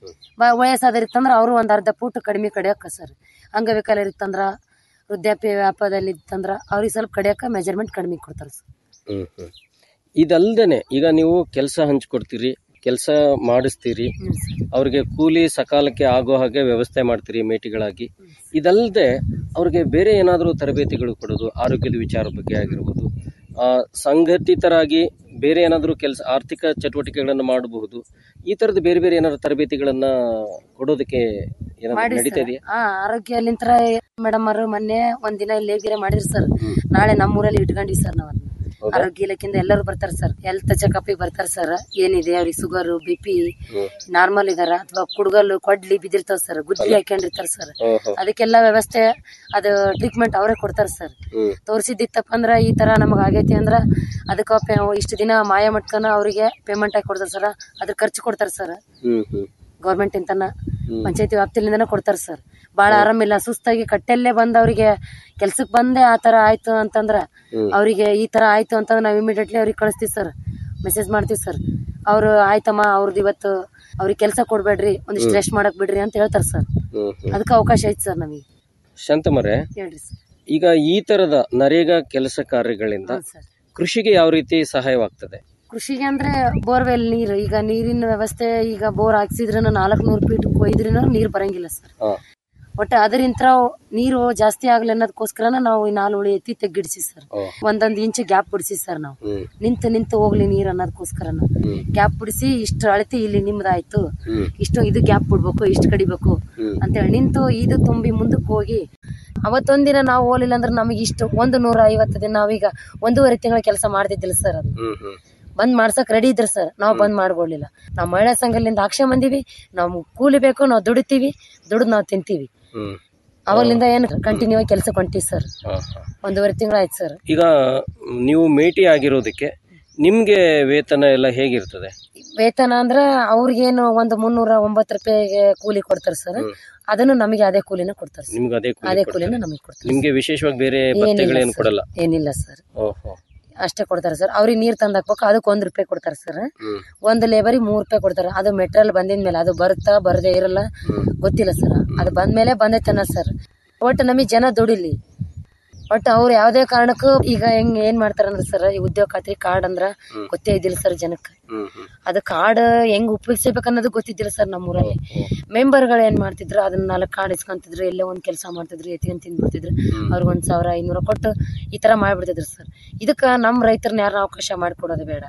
ಬ- ವಯಸ್ಸಾದವ್ರು ಇತ್ತಂದ್ರ ಅವರು ಒಂದ್ ಅರ್ಧ ಫೂಟ್ ಕಡಿಮೆ ಕಡಿಯಕ ಸರ್ ಅಂಗವಿಕಲರು ಇತ್ತಂದ್ರ ವೃದ್ಧಾಪ್ಯ ವ್ಯಾಪದಲ್ಲಿ ಇತ್ತಂದ್ರ ಅವ್ರಿಗೆ ಸ್ವಲ್ಪ ಕಡಿಯಕ ಮೆಜರ್ಮೆಂಟ್ ಕಡಿಮೆ ಕೊಡ್ತಾರೆ ಸರ್ ಹ್ಮ್ ಹ್ಮ್ ಇದಲ್ದೇನೆ ಈಗ ನೀವು ಕೆಲಸ ಹಂಚ್ಕೊಡ್ತೀರಿ ಕೆಲಸ ಮಾಡಿಸ್ತೀರಿ ಅವ್ರಿಗೆ ಕೂಲಿ ಸಕಾಲಕ್ಕೆ ಆಗೋ ಹಾಗೆ ವ್ಯವಸ್ಥೆ ಮಾಡ್ತೀರಿ ಮೇಟಿಗಳಾಗಿ ಇದಲ್ಲದೆ ಅವ್ರಿಗೆ ಬೇರೆ ಏನಾದರೂ ತರಬೇತಿಗಳು ಕೊಡೋದು ಆರೋಗ್ಯದ ವಿಚಾರ ಬಗ್ಗೆ ಆಗಿರ್ಬೋದು ಆ, ಸಂಘಟಿತರಾಗಿ ಬೇರೆ ಏನಾದರೂ ಕೆಲಸ ಆರ್ಥಿಕ ಚಟುವಟಿಕೆಗಳನ್ನು ಮಾಡಬಹುದು ಈ ಥರದ ಬೇರೆ ಬೇರೆ ಏನಾದ್ರು ತರಬೇತಿಗಳನ್ನ ಕೊಡೋದಕ್ಕೆ ಏನಾದ್ರು ಮಾಡಿ ನಡೀತಾ ಸರ್ ಇದೆಯಾ ಹಾ ಆರೋಗ್ಯಲಿಂತ್ರ ಮೇಡಮ್ ಅವರು ಮೊನ್ನೆ ಒಂದ್ ದಿನ ಇಲ್ಲಿ ಹೇಗಿರ ಮಾಡಿದ್ರು ಸರ್ ನಾಳೆ ನಮ್ಮೂರಲ್ಲಿ ಇಟ್ಕೊಂಡಿವಿ ಸರ್ ನಾವ್ ಅದನ್ನ ಹೌದಾ? ಆರೋಗ್ಯ ಇಲಾಖೆಯಿಂದ ಎಲ್ಲರೂ ಬರ್ತಾರೆ ಸರ್ ಹೆಲ್ತ್ ಚೆಕಪ್ ಬರ್ತಾರೆ ಸರ್ ಏನಿದೆ ಅವ್ರಿಗೆ ಶುಗರ್ ಬಿ ಪಿ ನಾರ್ಮಲ್ ಇದಾರ ಅಥವಾ ಕುಡ್ಗಲ್ಲು ಕೊಡ್ಲಿ ಬಿದ್ದಿರ್ತಾವ ಸರ್ ಗುದ್ಲಿ ಹಾಕೊಂಡಿರ್ತಾರ ಸರ್ ಓಹೋ. ಅದಕ್ಕೆಲ್ಲ ವ್ಯವಸ್ಥೆ ಅದು ಟ್ರೀಟ್ಮೆಂಟ್ ಅವರೇ ಕೊಡ್ತಾರೆ ಸರ್ ಹ್ಮ್ ತೋರಿಸಿದ್ದಿತ್ತಪ್ಪ ಅಂದ್ರ ಈ ತರ ನಮಗ್ ಆಗೈತಿ ಅಂದ್ರ ಅದಕ್ಕ ಪೇ- ಇಷ್ಟು ದಿನ ಮಾಯ ಮಟ್ಕನ ಅವರಿಗೆ ಪೇಮೆಂಟ್ ಆಗಿ ಕೊಡ್ತಾರೆ ಸರ್ ಅದ್ರ ಖರ್ಚು ಕೊಡ್ತಾರೆ ಸರ್ ಹ್ಮ್ ಹ್ಮ್ ಗೌರ್ಮೆಂಟ್ ಇಂತನ ಹ್ಮ್. ಪಂಚಾಯತಿ ವ್ಯಾಪ್ತಿಲಿಂದನೇ ಕೊಡ್ತಾರೆ ಸರ್ ಬಾಳ ಆರಾಮಿಲ್ಲ ಸುಸ್ತಾಗಿ ಕಟ್ಟೆಲ್ಲೇ ಬಂದ್ ಅವ್ರಿಗೆ ಕೆಲ್ಸಕ್ ಬಂದೆ ಆ ತರ ಆಯ್ತು ಅಂತಂದ್ರ ಹ್ಮ್. ಅವರಿಗೆ ಈ ತರ ಆಯ್ತು ಅಂತಂದ್ರೆ ನಾವು ಇಮಿಡಿಯೇಟ್ಲಿ ಅವ್ರಿಗೆ ಕಳಿಸ್ತೀವಿ ಸರ್ ಮೆಸೇಜ್ ಮಾಡ್ತೀವಿ ಸರ್ ಅವ್ರು ಆಯ್ತಮ್ಮ ಅವ್ರದ್ದು ಇವತ್ತು ಅವ್ರಿಗೆ ಕೆಲಸ ಕೊಡ್ಬೇಡ್ರಿ ಒಂದಿಷ್ಟು ಹ್ಮ್. ರೆಸ್ಟ್ ಮಾಡಕ್ ಬಿಡ್ರಿ ಅಂತ ಹೇಳ್ತಾರೆ ಸರ್ ಹ್ಮ್ ಹ್ಮ್ ಅದಕ್ಕೆ ಅವಕಾಶ ಐತಿ ಸರ್ ನಮಗೆ ಶಾಂತಮರೆ ಹೇಳ್ರಿ ಸರ್ ಈಗ ಈ ತರದ ನರೇಗಾ ಕೆಲಸ ಕಾರ್ಯಗಳಿಂದ ಕೃಷಿಗೆ ಯಾವ ರೀತಿ ಸಹಾಯವಾಗ್ತದೆ ಕೃಷಿಗೆ ಅಂದ್ರೆ ಬೋರ್ವೆಲ್ ನೀರು ಈಗ ನೀರಿನ ವ್ಯವಸ್ಥೆ ಈಗ ಬೋರ್ ಹಾಕ್ಸಿದ್ರೂ ನಾಲ್ಕು ನೂರು ಫೀಟ್ ಕೊಯ್ದ್ರೂ ನೀರು ಬರಂಗಿಲ್ಲ ಸರ್ ಹಾ. ಒಟ್ಟು ಅದರಿಂತ್ರ ನೀರು ಜಾಸ್ತಿ ಆಗ್ಲಿ ಅನ್ನೋದಕ್ಕೋಸ್ಕರನ ನಾವು ಈ ನಾಲ್ ಉಳಿ ಎತ್ತಿ ತೆಗ್ಗಿಡ್ಸಿ ಸರ್ ಓ. ಒಂದೊಂದ್ ಇಂಚ್ ಗ್ಯಾಪ್ ಬಿಡಿಸಿ ಸರ್ ನಾವು ಹ್ಮ್ ನಿಂತು ನಿಂತು ಹೋಗ್ಲಿ ನೀರ್ ಅನ್ನೋದಕ್ಕೋಸ್ಕರನ ಹ್ಮ್. ಗ್ಯಾಪ್ ಬಿಡಿಸಿ ಇಷ್ಟು ಅಳತಿ ಇಲ್ಲಿ ನಿಮ್ದಾಯ್ತು ಹ್ಮ್. ಇಷ್ಟು ಇದು ಗ್ಯಾಪ್ ಬಿಡ್ಬೇಕು ಇಷ್ಟು ಕಡಿಬೇಕು ಹ್ಮ್. ಅಂತೇಳಿ ನಿಂತು ಇದು ತುಂಬಿ ಮುಂದಕ್ಕೆ ಹೋಗಿ ಅವತ್ತೊಂದಿನ ನಾವು ಹೋಗ್ಲಿಲ್ಲ ಅಂದ್ರೆ ನಮಗೆ ಇಷ್ಟು ಒಂದು ನೂರ ಐವತ್ತು ದಿನ ನಾವೀಗ ಒಂದೂವರೆ ತಿಂಗಳ ಕೆಲಸ ಮಾಡ್ತಿದ್ದಿಲ್ಲ ಸರ್ ಅದು ಹ್ಮ್ ಹ್ಮ್ ಬಂದ್ ಮಾಡ್ಸಕ್ ರೆಡಿ ಇದ್ರ ಸರ್ ನಾವು ಬಂದ್ ಮಾಡ್ಕೊಡ್ಲಿಲ್ಲ ನಾವು ಮಹಿಳಾ ಸಂಘದಿಂದ ಆಕ್ಷೆ ಬಂದಿವಿ ನಾವು ಕೂಲಿ ಬೇಕು ನಾವು ದುಡಿತೀವಿ ದುಡ್ದು ನಾವು ತಿಂತೀವಿ ಹ್ಮ್ ಅವಾಗ್ಲಿಂದ ಏನು ಕಂಟಿನ್ಯೂ ಆಗಿ ಕೆಲಸ ಹೊಂಟಿವಿ ಸರ್ ಹಾ, ಹಾ. ಒಂದೂವರೆ ತಿಂಗಳಾಯ್ತು ಸರ್ ಈಗ ನೀವು ಮೇಟಿ ಆಗಿರೋದಕ್ಕೆ ನಿಮ್ಗೆ ವೇತನ ಎಲ್ಲ ಹೇಗಿರ್ತದೆ ವೇತನ ಅಂದ್ರ ಅವ್ರಿಗೇನು ಒಂದು ಮುನ್ನೂರ ಒಂಬತ್ತು ರೂಪಾಯಿಗೆ ಕೂಲಿ ಕೊಡ್ತಾರೆ ಸರ್ ಅದನ್ನು ನಮಗೆ ಅದೇ ಕೂಲಿನ ಕೊಡ್ತಾರೆ ಸರ್ ನಿಮ್ಗೆ ಅದೇ ಕೂಲಿ ಅದೇ ಕೊಡ್ತಾರೆ. ಕೂಲಿನ ನಮಗೆ ಕೊಡ್ತಾರೆ ನಿಮ್ಗೆ ವಿಶೇಷವಾಗಿ ಬೇರೆ ಏನಿಲ್ಲ ಭತ್ಯೆಗಳೇನು ಸರ್. ಕೊಡಲ್ಲ ಏನಿಲ್ಲ ಸರ್ ಓಹೋ ಅಷ್ಟೇ ಕೊಡ್ತಾರೆ ಸರ್ ಅವ್ರಿಗೆ ನೀರ್ ತಂದ್ ಹಾಕ್ಬೇಕು ಅದಕ್ಕೆ ಒಂದ್ ರೂಪಾಯಿ ಕೊಡ್ತಾರೆ ಸರ್ ಹ್ಮ್ ಒಂದು ಲೇಬರಿಗೆ ಮೂರ್ ರೂಪಾಯಿ ಕೊಡ್ತಾರೆ ಅದು ಮೆಟೀರಿಯಲ್ ಬಂದಿದ ಮೇಲೆ ಅದು ಬರುತ್ತಾ ಬರದೇ ಇರಲ್ಲ ಗೊತ್ತಿಲ್ಲ ಸರ್ ಅದು ಬಂದ್ಮೇಲೆ ಬಂದೈತನ ಸರ್ ಒಟ್ಟು ನಮಗೆ ಜನ ದುಡಿಲಿ ಒಟ್ಟು ಅವ್ರು ಯಾವ್ದೇ ಕಾರಣಕ್ಕೂ ಈಗ ಹೆಂಗ್ ಏನ್ ಮಾಡ್ತಾರಂದ್ರ ಸರ್ ಈ ಉದ್ಯೋಗ ಖಾತ್ರಿ ಕಾರ್ಡ್ ಅಂದ್ರ ಗೊತ್ತೇ ಇದ್ದಿಲ್ಲ ಸರ್ ಜನಕ್ಕೆ ಹ್ಮ್ ಹ್ಮ್ ಅದು ಕಾರ್ಡ್ ಹೆಂಗ್ ಉಪಯೋಗಿಸ್ಬೇಕು ಅನ್ನೋದು ಗೊತ್ತಿದ್ದಿಲ್ಲ ಸರ್ ನಮ್ಮೂರಲ್ಲಿ ಮೆಂಬರ್ಗಳು ಏನ್ ಮಾಡ್ತಿದ್ರು ಅದನ್ನ ನಾಲ್ಕು ಕಾರ್ಡ್ ಇಸ್ಕೊಂತಿದ್ರು ಎಲ್ಲೇ ಒಂದ್ ಕೆಲಸ ಮಾಡ್ತಿದ್ರು ಎತ್ಕೊಂಡ್ ತಿಂದ್ಬಿಡ್ತಿದ್ರು ಅವ್ರಿಗೆ ಒಂದ್ ಸಾವಿರ ಐನೂರ ಕೊಟ್ಟು ಈ ತರ ಮಾಡ್ಬಿಡ್ತಿದ್ರು ಸರ್ ಇದಕ್ಕ ನಮ್ ರೈತರನ್ನ ಯಾರನ್ನ ಅವಕಾಶ ಮಾಡ್ಕೊಡೋದು ಬೇಡ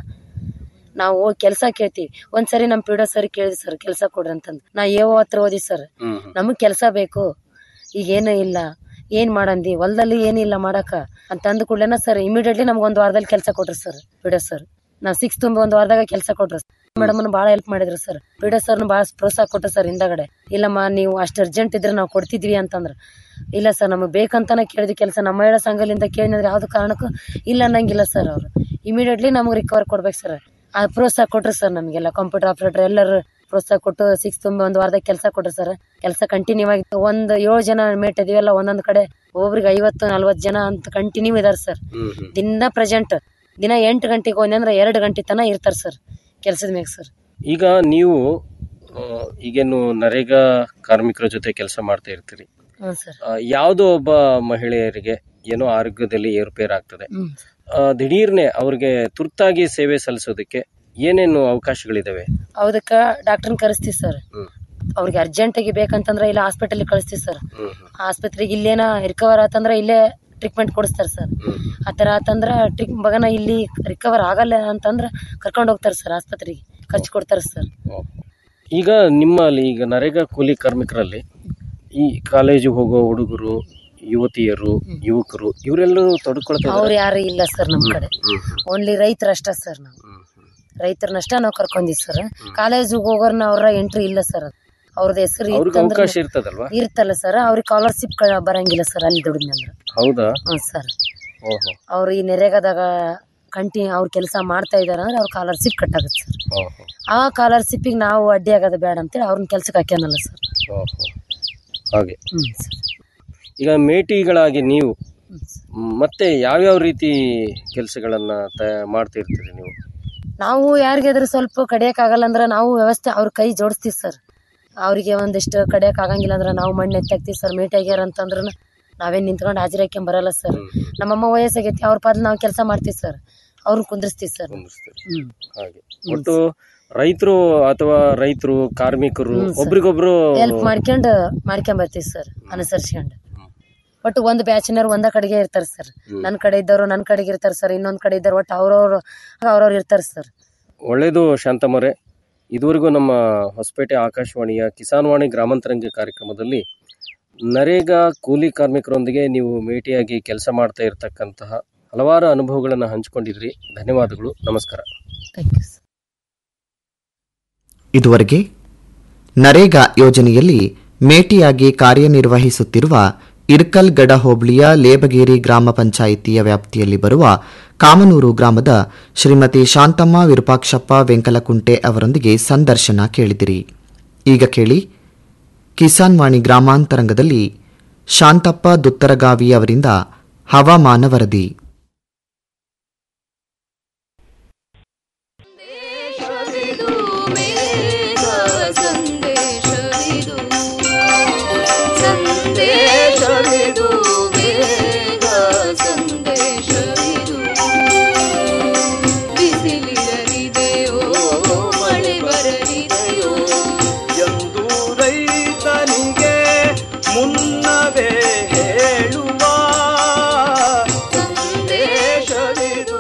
ನಾವು ಕೆಲಸ ಕೇಳ್ತೀವಿ ಒಂದ್ಸರಿ ನಮ್ ಪಿಡೋ ಸರಿ ಕೇಳಿದ್ವಿ ಸರ್ ಕೆಲಸ ಕೊಡ್ರಿ ಅಂತಂದು ನಾ ಏವೋ ಹತ್ರ ಓದಿ ಸರ್ ಹ್ಮ್ ನಮಗ್ ಕೆಲಸ ಬೇಕು ಈಗ ಏನೂ ಇಲ್ಲ ಏನ್ ಮಾಡಂದಿ ಹೊಲದಲ್ಲಿ ಏನಿಲ್ಲ ಮಾಡಕ ಅಂತ ಅಂದ ಕೂಡಲೇನ ಸರ್ ಇಮಿಡಿಯೇಟ್ಲಿ ನಮ್ಗೆ ಒಂದ್ ವಾರದಲ್ಲಿ ಕೆಲಸ ಕೊಟ್ರಿ ಸರ್ ಪಿಡೋ ಸರ್ ನಾವ್ ಸಿಕ್ಸ್ ತುಂಬಿ ಒಂದ್ ವಾರದಾಗ ಕೆಲಸ ಕೊಟ್ರು ಮೇಡಮ್ ಬಹಳ ಹೆಲ್ಪ್ ಮಾಡಿದ್ರು ಸರ್ ಪಿಡೋ ಸರ್ ಬಹಳ ಪ್ರೋತ್ಸಾಹ ಕೊಟ್ರು ಸರ್ ಹಿಂದಗಡೆ ಇಲ್ಲಮ್ಮ ನೀವು ಅಷ್ಟು ಅರ್ಜೆಂಟ್ ಇದ್ರೆ ನಾವು ಕೊಡ್ತಿದ್ವಿ ಅಂತಂದ್ರ ಇಲ್ಲ ಸರ್ ನಮಗೆ ಬೇಕಂತಾನೆ ಕೇಳಿದ್ವಿ ಕೆಲಸ ನಮ್ಮ ಮಹಿಳಾ ಸಂಘದಿಂದ ಕೇಳಿದ್ರೆ ಯಾವ್ದು ಕಾರಣಕ್ಕೂ ಇಲ್ಲ ಅನ್ನಂಗಿಲ್ಲ ಸರ್ ಅವರು ಇಮಿಡಿಯೇಟ್ಲಿ ನಮ್ಗೆ ರಿಕವರ್ ಕೊಡ್ಬೇಕು ಸರ್ ಆ ಪ್ರೋತ್ಸಾಹ ಕೊಟ್ರು ಸರ್ ನಮಗೆಲ್ಲ ಕಂಪ್ಯೂಟರ್ ಆಪರೇಟರ್ ಎಲ್ಲರೂ ಪ್ರೋತ್ಸಾಹ ಕೊಟ್ಟು ಸಿಕ್ಸ್ ತುಂಬಿ ಒಂದ್ ವಾರದಾಗ ಕೆಲಸ ಕೊಟ್ರು ಸರ್ ಕೆಲಸ ಕಂಟಿನ್ಯೂ ಆಗಿ ಒಂದ್ ಏಳು ಜನ ಮೇಟ್ ಇದೀವಲ್ಲ ಒಂದೊಂದ್ ಕಡೆ ಒಬ್ರಿಗೆ ಐವತ್ತು ನಲ್ವತ್ತು ಜನ ಅಂತ ಕಂಟಿನ್ಯೂ ಇದಾರೆ ಸರ್ ಹ್ಮ್ ಹ್ಮ್ ದಿನ ಪ್ರೆಸೆಂಟ್ ದಿನ ಎಂಟು ಗಂಟೆಗೆ ಹೋದ್ನಿ ಅಂದ್ರೆ ಎರಡು ಗಂಟೆ ತನಕ ಇರ್ತಾರೆ ಸರ್ ಕೆಲಸದ ಮ್ಯಾಗ ಸರ್ ಈಗ ನೀವು ಆ, ಈಗೇನು ನರೇಗಾ ಕಾರ್ಮಿಕರ ಜೊತೆ ಕೆಲಸ ಮಾಡ್ತಾ ಇರ್ತೀರಿ ಹ್ಞೂ ಸರ್ ಆ, ಯಾವುದೋ ಒಬ್ಬ ಮಹಿಳೆಯರಿಗೆ ಏನೋ ಆರೋಗ್ಯದಲ್ಲಿ ಏರುಪೇರಾಗ್ತದೆ ಹ್ಞೂ ಆ, ದಿಢೀರ್ನೆ ಅವ್ರಿಗೆ ತುರ್ತಾಗಿ ಸೇವೆ ಸಲ್ಲಿಸೋದಕ್ಕೆ ಏನೇನು ಅವಕಾಶಗಳಿದಾವೆ ಅದಕ್ಕೆ ಡಾಕ್ಟರ್ನ ಕರೆಸ್ತೀವಿ ಸರ್ ಹ್ಮ್. ಅವ್ರಿಗೆ ಅರ್ಜೆಂಟಾಗಿ ಬೇಕಂತಂದ್ರೆ ಇಲ್ಲ ಹಾಸ್ಪಿಟಲ್ಗೆ ಕಳಿಸ್ತೀವಿ ಸರ್ ಹ್ಮ್ ಹ್ಮ್. ಆಸ್ಪತ್ರೆಗೆ ಇಲ್ಲೇನ ರಿಕವರ್ ಆತಂದ್ರೆ ಇಲ್ಲೇ ಟ್ರೀಟ್ಮೆಂಟ್ ಕೊಡಿಸ್ತಾರೆ ಸರ್ ಆ ಥರ ಆತಂದ್ರೆ ಟ್ರೀಟ್ ಮಗನ ಇಲ್ಲಿ ರಿಕವರ್ ಆಗಲ್ಲ ಅಂತಂದ್ರೆ ಕರ್ಕೊಂಡು ಹೋಗ್ತಾರೆ ಸರ್ ಆಸ್ಪತ್ರೆಗೆ ಖರ್ಚು ಕೊಡ್ತಾರೆ ಸರ್ ಈಗ ನಿಮ್ಮಲ್ಲಿ ಈಗ ನರೇಗಾ ಕೂಲಿ ಕಾರ್ಮಿಕರಲ್ಲಿ ಈ ಕಾಲೇಜಿಗೆ ಹೋಗೋ ಹುಡುಗರು ಯುವತಿಯರು ಯುವಕರು ಇವರೆಲ್ಲರೂ ತೊಡ್ಕೊಳ್ತಾ ಅವ್ರು ಇದ್ದಾರೆ ಯಾರು ಇಲ್ಲ ಸರ್ ನಮ್ಮ ಕಡೆ ಓನ್ಲಿ ರೈತರ ಅಷ್ಟ ಸರ್ ನಾವು ರೈತರನ್ನಷ್ಟ ನಾವು ಕರ್ಕೊಂಡಿವಿ ಸರ್ ಕಾಲೇಜಿಗೆ ಹೋಗೋರ್ನ ಅವ್ರ ಎಂಟ್ರಿ ಇಲ್ಲ ಸರ್ ಅವ್ರದ್ದು ಹೆಸರು ಅವ್ರಿಗೆ ಅವಕಾಶ ಇರ್ತದಲ್ವಾ ಇರ್ತಲ್ಲ ಸರ್ ಅವ್ರಿಗೆ ಸ್ಕಾಲರ್ಶಿಪ್ ಬರಂಗಿಲ್ಲ ಸರ್ ಅಲ್ಲಿ ದುಡಿದ್ನಂದ್ರೆ ಹೌದಾ ಹ್ಞೂ ಸರ್ ಓಹೋ ಅವ್ರು ಈ ನೆರೆಗದಾಗ ಕಂಟಿನ್ಯೂ ಅವ್ರು ಕೆಲಸ ಮಾಡ್ತಾ ಇದಾರೆ ಅಂದ್ರೆ ಅವ್ರ ಸ್ಕಾಲರ್ಶಿಪ್ ಕಟ್ಟಾಗುತ್ತೆ ಸರ್ ಓಹೋ ಆ ಸ್ಕಾಲರ್ಶಿಪ್ಪಿಗೆ ನಾವು ಅಡ್ಡಿ ಆಗೋದು ಬೇಡ ಅಂತೇಳಿ ಅವ್ರನ್ನ ಕೆಲ್ಸಕ್ಕೆ ಹಾಕ್ಯಾನಲ್ಲ ಸರ್ ಓಹೋ ಹಾಗೆ ಹ್ಞೂ ಸರ್ ಈಗ ಮೇಟಿಗಳಾಗಿ ನೀವು ಮ್, ಮತ್ತೆ ಯಾವ್ಯಾವ ರೀತಿ ಕೆಲಸಗಳನ್ನ ತಯ ಮಾಡ್ತಾ ಇರ್ತೀರಿ ನೀವು ನಾವು ಯಾರಿಗಾದ್ರೂ ಸ್ವಲ್ಪ ಕಡಿಯೋಕ್ಕಾಗಲ್ಲ ಅಂದ್ರೆ ನಾವು ವ್ಯವಸ್ಥೆ ಅವ್ರ ಕೈ ಜೋಡಿಸ್ತೀವಿ ಸರ್ ಅವರಿಗೆ ಒಂದಿಷ್ಟು ಕಡಿಯೋಕೆ ಆಗಂಗಿಲ್ಲ ಅಂದ್ರೆ ನಾವು ಮಣ್ಣು ಎತ್ತಾಕ್ತೀವಿ ಸರ್ ಮೇಟ್ ಆಗ್ಯಾರ ಅಂತಂದ್ರೆ ನಾವೇನು ನಿಂತ್ಕೊಂಡು ಹಾಜಿರಿ ಹಾಕ್ಯಂಡ್ ಬರಲ್ಲ ಸರ್ ನಮ್ಮಮ್ಮ ವಯಸ್ಸಾಗೈತಿ ಅವ್ರ ಪಾದ ನಾವು ಕೆಲಸ ಮಾಡ್ತೀವಿ ಸರ್ ಅವ್ರನ್ನ ಕುಂದಿರ್ಸ್ತೀವಿ ಸರ್ ಹ್ಞೂ ಹಾಗೆ ಒಟ್ಟು ರೈತರು ಅಥವಾ ರೈತರು ಕಾರ್ಮಿಕರು ಒಬ್ರಿಗೊಬ್ರು ಹೆಲ್ಪ್ ಮಾಡ್ಕೊಂಡು ಮಾಡ್ಕೊಂಡ್ ಬರ್ತೀವಿ ಸರ್ ಅನುಸರಿಸ್ಕೊಂಡು ಒಟ್ಟು ಒಂದು ಬ್ಯಾಚಿನವ್ರು ಒಂದ ಕಡೆಗೆ ಇರ್ತಾರೆ ಸರ್ ನನ್ನ ಕಡೆ ಇದ್ದವರು ನನ್ನ ಕಡೆಗೆ ಇರ್ತಾರೆ ಸರ್ ಇನ್ನೊಂದ್ ಕಡೆ ಇದ್ದವ್ರು ಒಟ್ಟು ಅವ್ರವ್ರು ಅವ್ರವ್ರು ಇರ್ತಾರೆ ಸರ್ ಒಳ್ಳೆಯದು ಶಾಂತಮರೆ ಇದುವರೆಗೂ ನಮ್ಮ ಹೊಸಪೇಟೆ ಆಕಾಶವಾಣಿಯ ಕಿಸಾನ್ ವಾಣಿ ಗ್ರಾಮಾಂತರಂಗ ಕಾರ್ಯಕ್ರಮದಲ್ಲಿ ನರೇಗಾ ಕೂಲಿ ಕಾರ್ಮಿಕರೊಂದಿಗೆ ನೀವು ಭೇಟಿಯಾಗಿ ಕೆಲಸ ಮಾಡ್ತಾ ಇರತಕ್ಕಂತಹ ಹಲವಾರು ಅನುಭವಗಳನ್ನು ಹಂಚಿಕೊಂಡಿದ್ರಿ ಧನ್ಯವಾದಗಳು ನಮಸ್ಕಾರ ಥ್ಯಾಂಕ್ ಯು ಇದುವರೆಗೆ ನರೇಗಾ ಯೋಜನೆಯಲ್ಲಿ ಮೇಟಿಯಾಗಿ ಕಾರ್ಯನಿರ್ವಹಿಸುತ್ತಿರುವ ಇರ್ಕಲ್ಗಡ ಹೋಬಳಿಯ ಲೇಬಗೇರಿ ಗ್ರಾಮ ಪಂಚಾಯಿತಿಯ ವ್ಯಾಪ್ತಿಯಲ್ಲಿ ಬರುವ ಕಾಮನೂರು ಗ್ರಾಮದ ಶ್ರೀಮತಿ ಶಾಂತಮ್ಮ ವಿರೂಪಾಕ್ಷಪ್ಪ ವೆಂಕಲಕುಂಟೆ ಅವರೊಂದಿಗೆ ಸಂದರ್ಶನ ಕೇಳಿದಿರಿ ಈಗ ಕೇಳಿ ಕಿಸಾನ್ ವಾಣಿ ಗ್ರಾಮಾಂತರಂಗದಲ್ಲಿ ಶಾಂತಪ್ಪ ದುತ್ತರಗಾವಿ ಅವರಿಂದ ಹವಾಮಾನ ವರದಿ ಎಂದು ರೈತನಿಗೆ ಮುನ್ನವೇ ಹೇಳುವ ಸಂದೇಶವಿದು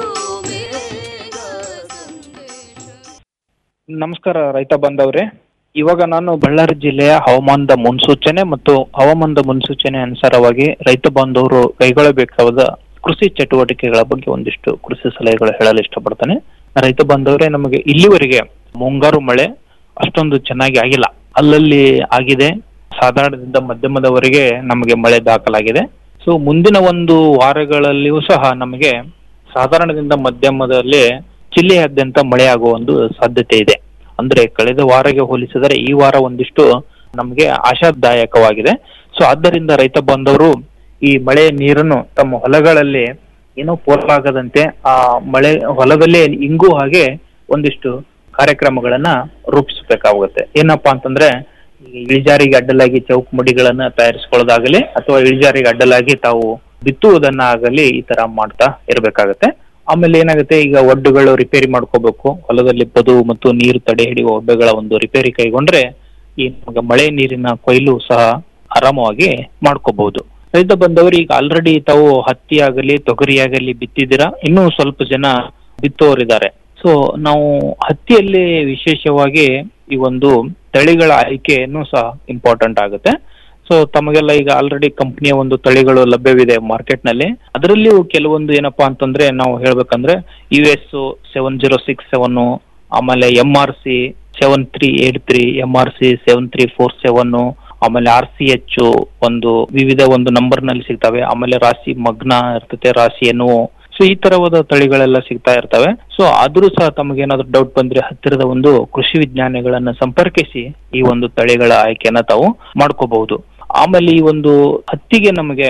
ನಮಸ್ಕಾರ ರೈತ ಬಾಂಧವ್ರೆ ಇವಾಗ ನಾನು ಬಳ್ಳಾರಿ ಜಿಲ್ಲೆಯ ಹವಾಮಾನದ ಮುನ್ಸೂಚನೆ ಮತ್ತು ಹವಾಮಾನದ ಮುನ್ಸೂಚನೆ ಅನುಸಾರವಾಗಿ ರೈತ ಬಾಂಧವರು ಕೈಗೊಳ್ಳಬೇಕಾದ ಕೃಷಿ ಚಟುವಟಿಕೆಗಳ ಬಗ್ಗೆ ಒಂದಿಷ್ಟು ಕೃಷಿ ಸಲಹೆಗಳು ಹೇಳಲು ಇಷ್ಟಪಡ್ತಾನೆ ರೈತ ಬಾಂಧವರೇ ನಮಗೆ ಇಲ್ಲಿವರೆಗೆ ಮುಂಗಾರು ಮಳೆ ಅಷ್ಟೊಂದು ಚೆನ್ನಾಗಿ ಆಗಿಲ್ಲ ಅಲ್ಲಲ್ಲಿ ಆಗಿದೆ ಸಾಧಾರಣದಿಂದ ಮಧ್ಯಮದವರೆಗೆ ನಮಗೆ ಮಳೆ ದಾಖಲಾಗಿದೆ ಸೊ ಮುಂದಿನ ಒಂದು ವಾರಗಳಲ್ಲಿಯೂ ಸಹ ನಮಗೆ ಸಾಧಾರಣದಿಂದ ಮಧ್ಯಮದಲ್ಲಿ ಜಿಲ್ಲೆಯಾದ್ಯಂತ ಮಳೆ ಆಗುವ ಒಂದು ಸಾಧ್ಯತೆ ಇದೆ ಅಂದ್ರೆ ಕಳೆದ ವಾರಕ್ಕೆ ಹೋಲಿಸಿದರೆ ಈ ವಾರ ಒಂದಿಷ್ಟು ನಮಗೆ ಆಶಾದಾಯಕವಾಗಿದೆ ಸೊ ಆದ್ದರಿಂದ ರೈತ ಬಾಂಧವರು ಈ ಮಳೆ ನೀರನ್ನು ತಮ್ಮ ಹೊಲಗಳಲ್ಲಿ ಏನೋ ಪೋಲಾಗದಂತೆ ಆ ಮಳೆ ಹೊಲದಲ್ಲೇ ಇಂಗು ಹಾಗೆ ಒಂದಿಷ್ಟು ಕಾರ್ಯಕ್ರಮಗಳನ್ನ ರೂಪಿಸಬೇಕಾಗುತ್ತೆ ಏನಪ್ಪಾ ಅಂತಂದ್ರೆ ಈ ಇಳಿಜಾರಿಗೆ ಅಡ್ಡಲಾಗಿ ಚೌಕ್ ಮಡಿಗಳನ್ನ ತಯಾರಿಸ್ಕೊಳ್ಳೋದಾಗಲಿ ಅಥವಾ ಇಳಿಜಾರಿಗೆ ಅಡ್ಡಲಾಗಿ ತಾವು ಬಿತ್ತುವುದನ್ನ ಆಗಲಿ ಈ ತರ ಮಾಡ್ತಾ ಇರ್ಬೇಕಾಗತ್ತೆ ಆಮೇಲೆ ಏನಾಗುತ್ತೆ ಈಗ ಒಡ್ಡುಗಳು ರಿಪೇರಿ ಮಾಡ್ಕೋಬೇಕು ಹೊಲದಲ್ಲಿ ಬದು ಮತ್ತು ನೀರು ತಡೆ ಹಿಡಿಯುವ ಒಡ್ಡುಗಳ ಒಂದು ರಿಪೇರಿ ಕೈಗೊಂಡ್ರೆ ಈ ನಮಗೆ ಮಳೆ ನೀರಿನ ಕೊಯ್ಲು ಸಹ ಆರಾಮವಾಗಿ ಮಾಡ್ಕೋಬಹುದು ರೈತ ಬಂದವರು ಈಗ ಆಲ್ರೆಡಿ ತಾವು ಹತ್ತಿ ಆಗಲಿ ತೊಗರಿ ಆಗಲಿ ಬಿತ್ತಿದ್ದೀರಾ ಇನ್ನೂ ಸ್ವಲ್ಪ ಜನ ಬಿತ್ತೋರಿದ್ದಾರೆ ಸೊ ನಾವು ಹತ್ತಿಯಲ್ಲಿ ವಿಶೇಷವಾಗಿ ಈ ಒಂದು ತಳಿಗಳ ಆಯ್ಕೆಯನ್ನು ಸಹ ಇಂಪಾರ್ಟೆಂಟ್ ಆಗುತ್ತೆ ಸೊ ತಮಗೆಲ್ಲ ಈಗ ಆಲ್ರೆಡಿ ಕಂಪ್ನಿಯ ಒಂದು ತಳಿಗಳು ಲಭ್ಯವಿದೆ ಮಾರ್ಕೆಟ್ ನಲ್ಲಿ ಅದರಲ್ಲಿಯೂ ಕೆಲವೊಂದು ಏನಪ್ಪಾ ಅಂತಂದ್ರೆ ನಾವು ಹೇಳ್ಬೇಕಂದ್ರೆ U S seven zero six seven ಆಮೇಲೆ M R C seven three eight three M R C seven three four seven ಆಮೇಲೆ ಆರ್ ಸಿ ಎಚ್ ಒಂದು ವಿವಿಧ ಒಂದು ನಂಬರ್ ನಲ್ಲಿ ಸಿಗ್ತವೆ ಆಮೇಲೆ ರಾಶಿ ಮಗ್ನ ಇರ್ತತೆ ರಾಶಿ ಎನ್ನುವ ಸೊ ಈ ತರವಾದ ತಳಿಗಳೆಲ್ಲ ಸಿಗ್ತಾ ಇರ್ತವೆ ಸೊ ಆದ್ರೂ ಸಹ ತಮಗೇನಾದ್ರೂ ಡೌಟ್ ಬಂದ್ರೆ ಹತ್ತಿರದ ಒಂದು ಕೃಷಿ ವಿಜ್ಞಾನಿಗಳನ್ನ ಸಂಪರ್ಕಿಸಿ ಈ ಒಂದು ತಳಿಗಳ ಆಯ್ಕೆಯನ್ನ ತಾವು ಮಾಡ್ಕೋಬಹುದು ಆಮೇಲೆ ಈ ಒಂದು ಹತ್ತಿಗೆ ನಮಗೆ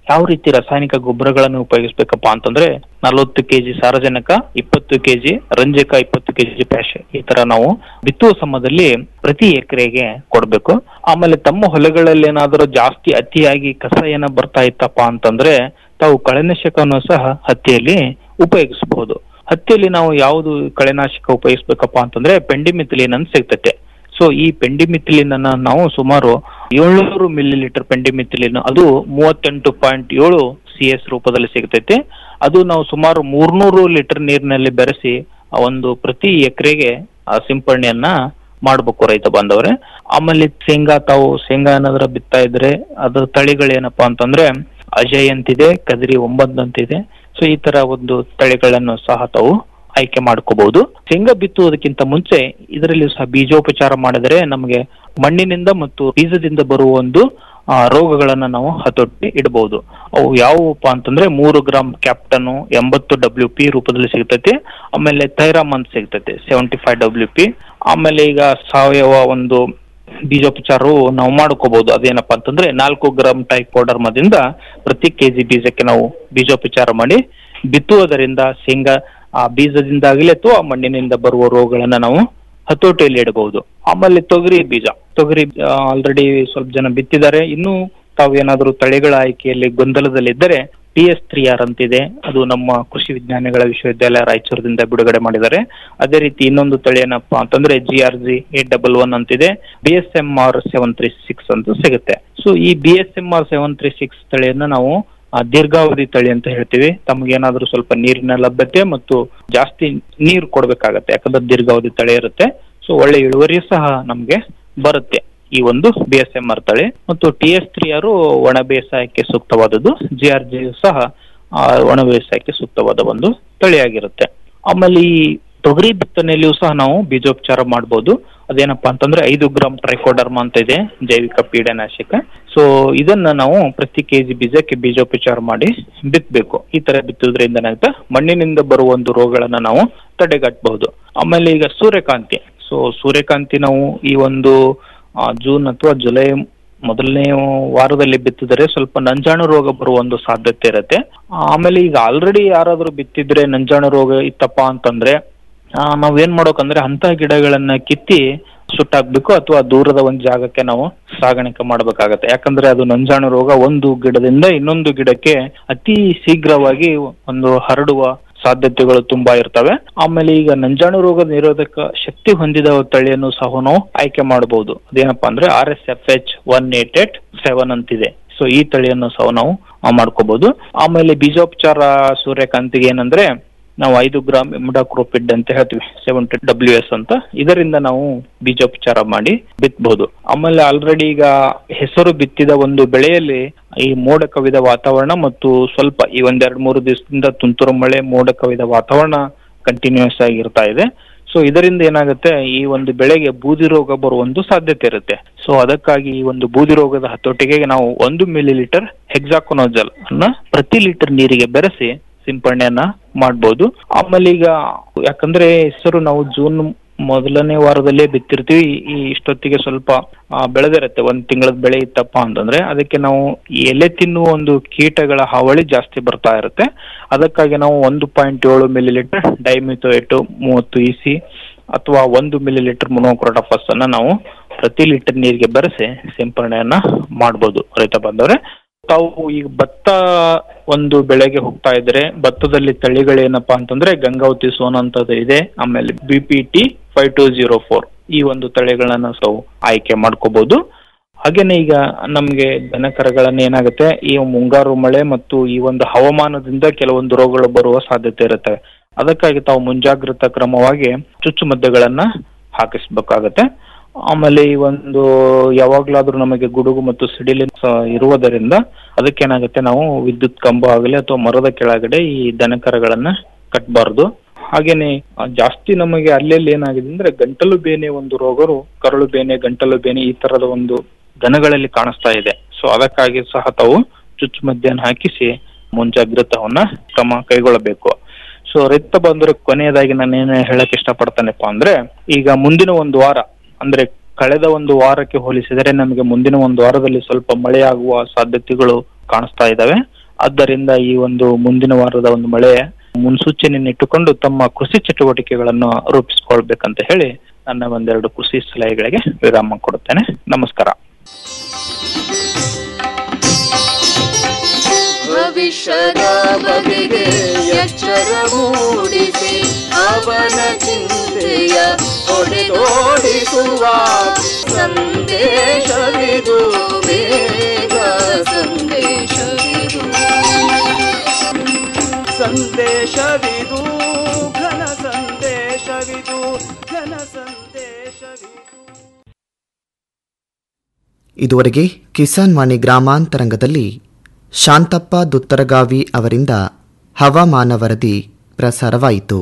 ಯಾವ ರೀತಿ ರಾಸಾಯನಿಕ ಗೊಬ್ಬರಗಳನ್ನು ಉಪಯೋಗಿಸ್ಬೇಕಪ್ಪ ಅಂತಂದ್ರೆ ನಲವತ್ತು ಕೆಜಿ ಸಾರಜನಕ ಇಪ್ಪತ್ತು ಕೆಜಿ ರಂಜಕ ಇಪ್ಪತ್ತು ಕೆಜಿ ಪ್ಯಾಶ್ ಈ ತರ ನಾವು ಬಿತ್ತುವ ಸಮಯದಲ್ಲಿ ಪ್ರತಿ ಎಕರೆಗೆ ಕೊಡ್ಬೇಕು ಆಮೇಲೆ ತಮ್ಮ ಹೊಲಗಳಲ್ಲಿ ಏನಾದರೂ ಜಾಸ್ತಿ ಅತಿಯಾಗಿ ಕಸ ಏನ ಬರ್ತಾ ಇತ್ತಪ್ಪ ಅಂತಂದ್ರೆ ತಾವು ಕಳೆನಾಶಕವನ್ನು ಸಹ ಹತ್ತಿಯಲ್ಲಿ ಉಪಯೋಗಿಸಬಹುದು ಹತ್ತಿಯಲ್ಲಿ ನಾವು ಯಾವುದು ಕಳೆನಾಶಕ ಉಪಯೋಗಿಸ್ಬೇಕಪ್ಪ ಅಂತಂದ್ರೆ ಪೆಂಡಿಮಿಥಿಲಿನ್ ಅಂತ ಸಿಗ್ತೈತೆ ಸೊ ಈ ಪೆಂಡಿಮಿಥಿಲಿನ್ ಅನ್ನ ನಾವು ಸುಮಾರು ಏಳ್ನೂರು ಮಿಲಿ ಲೀಟರ್ ಪೆಂಡಿಮಿಥಿಲಿನ್ ಅದು ಮೂವತ್ತೆಂಟು ಪಾಯಿಂಟ್ ಏಳು ಸಿ ಎಸ್ ರೂಪದಲ್ಲಿ ಸಿಗ್ತೈತೆ ಅದು ನಾವು ಸುಮಾರು ಮೂರ್ನೂರು ಲೀಟರ್ ನೀರಿನಲ್ಲಿ ಬೆರೆಸಿ ಆ ಒಂದು ಪ್ರತಿ ಎಕರೆಗೆ ಸಿಂಪರಣೆಯನ್ನ ಮಾಡ್ಬೇಕು ರೈತ ಬಾಂಧವ್ರೆ ಆಮೇಲೆ ಶೇಂಗಾ ತಾವು ಶೇಂಗಾ ಏನಾದ್ರ ಬಿತ್ತಾ ಇದ್ರೆ ಅದ್ರ ತಳಿಗಳೇನಪ್ಪಾ ಅಂತಂದ್ರೆ ಅಜಯ್ ಅಂತಿದೆ ಕದ್ರಿ ಒಂಬತ್ತು ಅಂತಿದೆ ಸೊ ಈ ತರ ಒಂದು ತಳಿಗಳನ್ನು ಸಹ ತಾವು ಆಯ್ಕೆ ಮಾಡ್ಕೋಬಹುದು ಶೇಂಗಾ ಬಿತ್ತುವುದಕ್ಕಿಂತ ಮುಂಚೆ ಇದರಲ್ಲಿ ಸಹ ಬೀಜೋಪಚಾರ ಮಾಡಿದರೆ ನಮಗೆ ಮಣ್ಣಿನಿಂದ ಮತ್ತು ಬೀಜದಿಂದ ಬರುವ ಒಂದು ಆ, ರೋಗಗಳನ್ನ ನಾವು ಹತೋಟಿ ಇಡಬಹುದು ಅವು ಯಾವುವಪ್ಪ ಅಂತಂದ್ರೆ ಮೂರು ಗ್ರಾಮ್ ಕ್ಯಾಪ್ಟನ್ ಎಂಬತ್ತು ಡಬ್ಲ್ಯೂ ಪಿ ರೂಪದಲ್ಲಿ ಸಿಗ್ತೈತಿ ಆಮೇಲೆ ಥೈರಾಮ್ ಅಂತ ಸಿಗ್ತೈತಿ ಸೆವೆಂಟಿ ಫೈವ್ ಡಬ್ಲ್ಯೂ ಪಿ ಆಮೇಲೆ ಈಗ ಸಾವಯವ ಒಂದು ಬೀಜೋಪಚಾರವು ನಾವು ಮಾಡ್ಕೋಬಹುದು ಅದೇನಪ್ಪಾ ಅಂತಂದ್ರೆ ನಾಲ್ಕು ಗ್ರಾಮ್ ಟೈಕೋಡರ್ಮದಿಂದ ಪ್ರತಿ ಕೆಜಿ ಬೀಜಕ್ಕೆ ನಾವು ಬೀಜೋಪಚಾರ ಮಾಡಿ ಬಿತ್ತುವುದರಿಂದ ಶೇಂಗಾ ಆ ಬೀಜದಿಂದಾಗಲಿ ಅಥವಾ ಮಣ್ಣಿನಿಂದ ಬರುವ ರೋಗಗಳನ್ನ ನಾವು ಹತೋಟಿಯಲ್ಲಿ ಇಡಬಹುದು ಆಮೇಲೆ ತೊಗರಿ ಬೀಜ ತೊಗರಿ ಆಲ್ರೆಡಿ ಸ್ವಲ್ಪ ಜನ ಬಿತ್ತಿದ್ದಾರೆ ಇನ್ನು ತಾವು ಏನಾದರೂ ತಳಿಗಳ ಆಯ್ಕೆಯಲ್ಲಿ ಗೊಂದಲದಲ್ಲಿದ್ದರೆ ಪಿ ಎಸ್ ತ್ರೀ ಆರ್ ಅಂತಿದೆ ಅದು ನಮ್ಮ ಕೃಷಿ ವಿಜ್ಞಾನಗಳ ವಿಶ್ವವಿದ್ಯಾಲಯ ರಾಯಚೂರದಿಂದ ಬಿಡುಗಡೆ ಮಾಡಿದ್ದಾರೆ ಅದೇ ರೀತಿ ಇನ್ನೊಂದು ತಳಿ ಏನಪ್ಪಾ ಅಂತಂದ್ರೆ G R G eight double one ಅಂತಿದೆ B S M R seven three six ಅಂತ ಸಿಗುತ್ತೆ ಸೊ ಈ B S M R seven three six ತಳಿಯನ್ನ ನಾವು ಆ, ದೀರ್ಘಾವಧಿ ತಳಿ ಅಂತ ಹೇಳ್ತೀವಿ ತಮಗೇನಾದ್ರೂ ಸ್ವಲ್ಪ ನೀರಿನ ಲಭ್ಯತೆ ಮತ್ತು ಜಾಸ್ತಿ ನೀರು ಕೊಡ್ಬೇಕಾಗತ್ತೆ ಯಾಕಂದ್ರೆ ದೀರ್ಘಾವಧಿ ತಳಿ ಇರುತ್ತೆ ಸೊ ಒಳ್ಳೆ ಇಳುವರಿ ಸಹ ನಮ್ಗೆ ಬರುತ್ತೆ ಈ ಒಂದು ಬಿ ಎಸ್ ಎಂ ಆರ್ ತಳಿ ಮತ್ತು ಟಿ ಎಸ್ ತ್ರೀ ಆರು ಒಣ ಬೇಸಾಯಕ್ಕೆ ಸೂಕ್ತವಾದದ್ದು ಜಿ ಆರ್ ಜಿ ಸಹ ಆ, ಒಣ ಬೇಸಾಯಕ್ಕೆ ಸೂಕ್ತವಾದ ಒಂದು ತಳಿಯಾಗಿರುತ್ತೆ ಆಮೇಲೆ ಈ ತೊಗರಿ ಬಿತ್ತನೆಯಲ್ಲಿಯೂ ಸಹ ನಾವು ಬೀಜೋಪಚಾರ ಮಾಡ್ಬೋದು ಅದೇನಪ್ಪಾ ಅಂತಂದ್ರೆ ಐದು ಗ್ರಾಮ್ ಟ್ರೈಕೋಡರ್ಮ ಅಂತ ಇದೆ ಜೈವಿಕ ಪೀಡನಾಶಕ ಸೊ ಇದನ್ನ ನಾವು ಪ್ರತಿ ಕೆಜಿ ಬೀಜಕ್ಕೆ ಬೀಜೋಪಚಾರ ಮಾಡಿ ಬಿತ್ತಬೇಕು ಈ ತರ ಬಿತ್ತುವುದರಿಂದ ಏನಾಗುತ್ತೆ ಮಣ್ಣಿನಿಂದ ಬರುವ ಒಂದು ರೋಗಗಳನ್ನ ನಾವು ತಡೆಗಟ್ಟಬಹುದು ಆಮೇಲೆ ಈಗ ಸೂರ್ಯಕಾಂತಿ ಸೊ ಸೂರ್ಯಕಾಂತಿ ನಾವು ಈ ಒಂದು ಆ, ಜೂನ್ ಅಥವಾ ಜುಲೈ ಮೊದಲನೇ ವಾರದಲ್ಲಿ ಬಿತ್ತಿದರೆ ಸ್ವಲ್ಪ ನಂಜಾಣು ರೋಗ ಬರುವ ಒಂದು ಸಾಧ್ಯತೆ ಇರುತ್ತೆ ಆಮೇಲೆ ಈಗ ಆಲ್ರೆಡಿ ಯಾರಾದ್ರೂ ಬಿತ್ತಿದ್ರೆ ನಂಜಾಣು ರೋಗ ಇತ್ತಪ್ಪ ಅಂತಂದ್ರೆ ಆ, ನಾವ್ ಏನ್ ಮಾಡ್ಬೇಕಂದ್ರೆ ಅಂತ ಗಿಡಗಳನ್ನ ಕಿತ್ತಿ ಸುಟ್ಟಾಕ್ಬೇಕು ಅಥವಾ ದೂರದ ಒಂದು ಜಾಗಕ್ಕೆ ನಾವು ಸಾಗಾಣಿಕೆ ಮಾಡ್ಬೇಕಾಗತ್ತೆ ಯಾಕಂದ್ರೆ ಅದು ನಂಜಾಣು ರೋಗ ಒಂದು ಗಿಡದಿಂದ ಇನ್ನೊಂದು ಗಿಡಕ್ಕೆ ಅತಿ ಶೀಘ್ರವಾಗಿ ಒಂದು ಹರಡುವ ಸಾಧ್ಯತೆಗಳು ತುಂಬಾ ಇರ್ತವೆ ಆಮೇಲೆ ಈಗ ನಂಜಾಣು ರೋಗ ನಿರೋಧಕ ಶಕ್ತಿ ಹೊಂದಿದ ತಳಿಯನ್ನು ಸಹ ನಾವು ಆಯ್ಕೆ ಮಾಡಬಹುದು ಅದೇನಪ್ಪಾ ಅಂದ್ರೆ R S F H one eight eight seven ಅಂತಿದೆ ಸೊ ಈ ತಳಿಯನ್ನು ಸಹ ನಾವು ಆ, ಮಾಡ್ಕೋಬಹುದು ಆಮೇಲೆ ಬೀಜೋಪಚಾರ ಸೂರ್ಯಕಾಂತಿಗೆ ಏನಂದ್ರೆ ನಾವು ಐದು ಗ್ರಾಮ್ ಇಮ್ಡಾಕ್ರೋಪಿಡ್ ಅಂತ ಹೇಳ್ತೀವಿ ಸೆವೆಂಟಿ ಡಬ್ಲ್ಯೂ ಎಸ್ ಅಂತ ಇದರಿಂದ ನಾವು ಬೀಜೋಪಚಾರ ಮಾಡಿ ಬಿತ್ತಬಹುದು ಆಮೇಲೆ ಆಲ್ರೆಡಿ ಈಗ ಹೆಸರು ಬಿತ್ತಿದ ಒಂದು ಬೆಳೆಯಲ್ಲಿ ಈ ಮೋಡ ಕವಿದ ವಾತಾವರಣ ಮತ್ತು ಸ್ವಲ್ಪ ಈ ಒಂದೆರಡು ಮೂರು ದಿವಸದಿಂದ ತುಂತುರು ಮಳೆ ಮೋಡ ಕವಿದ ವಾತಾವರಣ ಕಂಟಿನ್ಯೂಸ್ ಆಗಿರ್ತಾ ಇದೆ ಸೊ ಇದರಿಂದ ಏನಾಗುತ್ತೆ ಈ ಒಂದು ಬೆಳೆಗೆ ಬೂದಿ ರೋಗ ಬರುವ ಒಂದು ಸಾಧ್ಯತೆ ಇರುತ್ತೆ ಸೊ ಅದಕ್ಕಾಗಿ ಈ ಒಂದು ಬೂದಿ ರೋಗದ ಹತೋಟಿಗೆ ನಾವು ಒಂದು ಮಿಲಿ ಲೀಟರ್ ಹೆಕ್ಸಾಕೊನೋಜಲ್ ಅನ್ನ ಪ್ರತಿ ಲೀಟರ್ ನೀರಿಗೆ ಬೆರೆಸಿ ಸಿಂಪರಣೆಯನ್ನ ಮಾಡ್ಬೋದು ಆಮೇಲೆ ಈಗ ಯಾಕಂದ್ರೆ ಹೆಸರು ನಾವು ಜೂನ್ ಮೊದಲನೇ ವಾರದಲ್ಲೇ ಬಿತ್ತಿರ್ತೀವಿ ಈ ಇಷ್ಟೊತ್ತಿಗೆ ಸ್ವಲ್ಪ ಆ, ಬೆಳೆದಿರುತ್ತೆ ಒಂದ್ ತಿಂಗಳದ ಬೆಳೆ ಇತ್ತಪ್ಪ ಅಂತಂದ್ರೆ ಅದಕ್ಕೆ ನಾವು ಈ ಎಲೆ ತಿನ್ನುವ ಒಂದು ಕೀಟಗಳ ಹಾವಳಿ ಜಾಸ್ತಿ ಬರ್ತಾ ಇರುತ್ತೆ ಅದಕ್ಕಾಗಿ ನಾವು ಒಂದು ಪಾಯಿಂಟ್ ಏಳು ಮಿಲಿ ಲೀಟರ್ ಡೈಮಿಥೋಯೇಟು ಮೂವತ್ತು ಇಸಿ ಅಥವಾ ಒಂದು ಮಿಲಿ ಲೀಟರ್ ಮೊನೋಕ್ರೋಟಫಸ್ ಅನ್ನ ನಾವು ಪ್ರತಿ ಲೀಟರ್ ನೀರಿಗೆ ಬೆರೆಸಿ ಸಿಂಪರಣೆಯನ್ನ ಮಾಡ್ಬೋದು ರೈತ ಬಾಂಧವ್ರೆ ತಾವು ಈಗ ಭತ್ತ ಒಂದು ಬೆಳೆಗೆ ಹೋಗ್ತಾ ಇದ್ರೆ ಭತ್ತದಲ್ಲಿ ತಳಿಗಳೇನಪ್ಪಾ ಅಂತಂದ್ರೆ ಗಂಗಾವತಿ ಸೋನ ಅಂತದ್ದು ಇದೆ ಆಮೇಲೆ B P T five two zero four ಈ ಒಂದು ತಳಿಗಳನ್ನ ತಾವು ಆಯ್ಕೆ ಮಾಡ್ಕೋಬಹುದು ಹಾಗೇನೆ ಈಗ ನಮ್ಗೆ ದನಕರಗಳನ್ನ ಏನಾಗುತ್ತೆ ಈ ಮುಂಗಾರು ಮಳೆ ಮತ್ತು ಈ ಒಂದು ಹವಾಮಾನದಿಂದ ಕೆಲವೊಂದು ರೋಗಗಳು ಬರುವ ಸಾಧ್ಯತೆ ಇರುತ್ತೆ ಅದಕ್ಕಾಗಿ ತಾವು ಮುಂಜಾಗ್ರತಾ ಕ್ರಮವಾಗಿ ಚುಚ್ಚುಮದ್ದುಗಳನ್ನ ಹಾಕಿಸ್ಬೇಕಾಗತ್ತೆ ಆಮೇಲೆ ಈ ಒಂದು ಯಾವಾಗ್ಲಾದ್ರೂ ನಮಗೆ ಗುಡುಗು ಮತ್ತು ಸಿಡಿಲಿನ ಸ- ಇರುವುದರಿಂದ ಅದಕ್ಕೇನಾಗುತ್ತೆ ನಾವು ವಿದ್ಯುತ್ ಕಂಬ ಆಗಲಿ ಅಥವಾ ಮರದ ಕೆಳಗಡೆ ಈ ದನಕರಗಳನ್ನ ಕಟ್ಟಬಾರ್ದು ಹಾಗೇನೆ ಆ, ಜಾಸ್ತಿ ನಮಗೆ ಅಲ್ಲೆಲ್ಲಿ ಏನಾಗಿದೆ ಅಂದ್ರೆ ಗಂಟಲು ಬೇನೆ ಒಂದು ರೋಗರು ಕರಳು ಬೇನೆ ಗಂಟಲು ಬೇನೆ ಈ ತರದ ಒಂದು ದನಗಳಲ್ಲಿ ಕಾಣಿಸ್ತಾ ಇದೆ ಸೊ ಅದಕ್ಕಾಗಿ ಸಹ ತಾವು ಚುಚ್ಚುಮದ್ದೆಯನ್ನು ಹಾಕಿಸಿ ಮುಂಜಾಗ್ರತವನ್ನ ಕ್ರಮ ಕೈಗೊಳ್ಳಬೇಕು ಸೊ ರೈತ ಬಂಧುರ ಕೊನೆಯದಾಗಿ ನಾನು ಏನು ಹೇಳಕ್ ಇಷ್ಟಪಡ್ತಾನೆಪ್ಪ ಅಂದ್ರೆ ಈಗ ಮುಂದಿನ ಒಂದು ವಾರ ಅಂದ್ರೆ ಕಳೆದ ಒಂದು ವಾರಕ್ಕೆ ಹೋಲಿಸಿದರೆ ನಮಗೆ ಮುಂದಿನ ಒಂದು ವಾರದಲ್ಲಿ ಸ್ವಲ್ಪ ಮಳೆ ಆಗುವ ಸಾಧ್ಯತೆಗಳು ಕಾಣಿಸ್ತಾ ಇದ್ದಾವೆ ಆದ್ದರಿಂದ ಈ ಒಂದು ಮುಂದಿನ ವಾರದ ಒಂದು ಮಳೆ ಮುನ್ಸೂಚನೆಯನ್ನು ಇಟ್ಟುಕೊಂಡು ತಮ್ಮ ಕೃಷಿ ಚಟುವಟಿಕೆಗಳನ್ನು ರೂಪಿಸಿಕೊಳ್ಬೇಕಂತ ಹೇಳಿ ನನ್ನ ಒಂದೆರಡು ಕೃಷಿ ಸಲಹೆಗಳಿಗೆ ವಿರಾಮ ಕೊಡುತ್ತೇನೆ ನಮಸ್ಕಾರ ಭವಿಷ್ಯದ ಬಗೆಗೆ ಎಚ್ಚರ ಮೂಡಿಸಿ ಅವನ ಚಿಂತೆಯ ಹೊಡೆದೋಡಿಸುವ ಸಂದೇಶವಿದು ಬೇಗ ಸಂದೇಶವಿದು ಸಂದೇಶವಿದು ಘನ ಸಂದೇಶವಿದು ಘನ ಸಂದೇಶವಿದು ಇದುವರೆಗೆ ಕಿಸಾನ್ ವಾಣಿ ಗ್ರಾಮಾಂತರಂಗದಲ್ಲಿ ಶಾಂತಪ್ಪ ದುತ್ತರಗಾವಿ ಅವರಿಂದ ಹವಾಮಾನ ವರದಿ ಪ್ರಸಾರವಾಯಿತು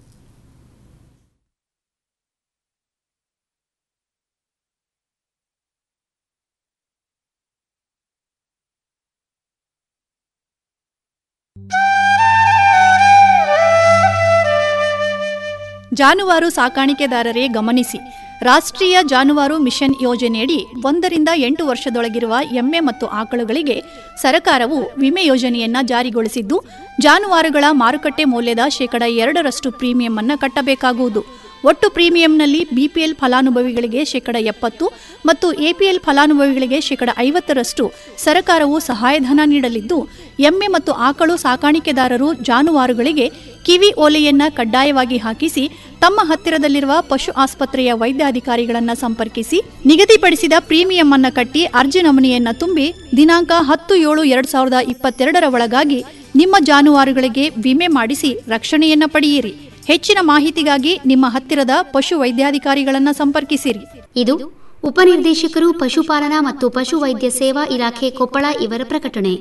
ಜಾನುವಾರು ಸಾಕಾಣಿಕೆದಾರರೇ ಗಮನಿಸಿ ರಾಷ್ಟ್ರೀಯ ಜಾನುವಾರು ಮಿಷನ್ ಯೋಜನೆಯಡಿ ಒಂದರಿಂದ ಎಂಟು ವರ್ಷದೊಳಗಿರುವ ಎಮ್ಮೆ ಮತ್ತು ಆಕಳುಗಳಿಗೆ ಸರ್ಕಾರವು ವಿಮೆ ಯೋಜನೆಯನ್ನ ಜಾರಿಗೊಳಿಸಿದ್ದು ಜಾನುವಾರುಗಳ ಮಾರುಕಟ್ಟೆ ಮೌಲ್ಯದ ಶೇಕಡ ಎರಡರಷ್ಟು ಪ್ರೀಮಿಯಂ ಅನ್ನು ಕಟ್ಟಬೇಕಾಗುವುದು ಒಟ್ಟು ಪ್ರೀಮಿಯಂನಲ್ಲಿ ಬಿಪಿಎಲ್ ಫಲಾನುಭವಿಗಳಿಗೆ ಶೇಕಡ ಎಪ್ಪತ್ತು ಮತ್ತು ಎಪಿಎಲ್ ಫಲಾನುಭವಿಗಳಿಗೆ ಶೇಕಡ ಐವತ್ತರಷ್ಟು ಸರ್ಕಾರವು ಸಹಾಯಧನ ನೀಡಲಿದ್ದು ಎಮ್ಮೆ ಮತ್ತು ಆಕಳು ಸಾಕಾಣಿಕೆದಾರರು ಜಾನುವಾರುಗಳಿಗೆ ಕಿವಿ ಓಲೆಯನ್ನ ಕಡ್ಡಾಯವಾಗಿ ಹಾಕಿಸಿ ತಮ್ಮ ಹತ್ತಿರದಲ್ಲಿರುವ ಪಶು ಆಸ್ಪತ್ರೆಯ ವೈದ್ಯಾಧಿಕಾರಿಗಳನ್ನು ಸಂಪರ್ಕಿಸಿ ನಿಗದಿಪಡಿಸಿದ ಪ್ರೀಮಿಯಂ ಅನ್ನ ಕಟ್ಟಿ ಅರ್ಜಿ ನಮೂನೆಯನ್ನ ತುಂಬಿ ದಿನಾಂಕ ಹತ್ತು ಏಳು ಎರಡ್ ಸಾವಿರದ ಇಪ್ಪತ್ತೆರಡರ ಒಳಗಾಗಿ ನಿಮ್ಮ ಜಾನುವಾರುಗಳಿಗೆ ವಿಮೆ ಮಾಡಿಸಿ ರಕ್ಷಣೆಯನ್ನ ಪಡೆಯಿರಿ ಹೆಚ್ಚಿನ ಮಾಹಿತಿಗಾಗಿ ನಿಮ್ಮ ಹತ್ತಿರದ ಪಶು ವೈದ್ಯಾಧಿಕಾರಿಗಳನ್ನು ಸಂಪರ್ಕಿಸಿರಿ ಇದು ಉಪನಿರ್ದೇಶಕರು ಪಶುಪಾಲನಾ ಮತ್ತು ಪಶುವೈದ್ಯ ಸೇವಾ ಇಲಾಖೆ ಕೊಪ್ಪಳ ಇವರ ಪ್ರಕಟಣೆ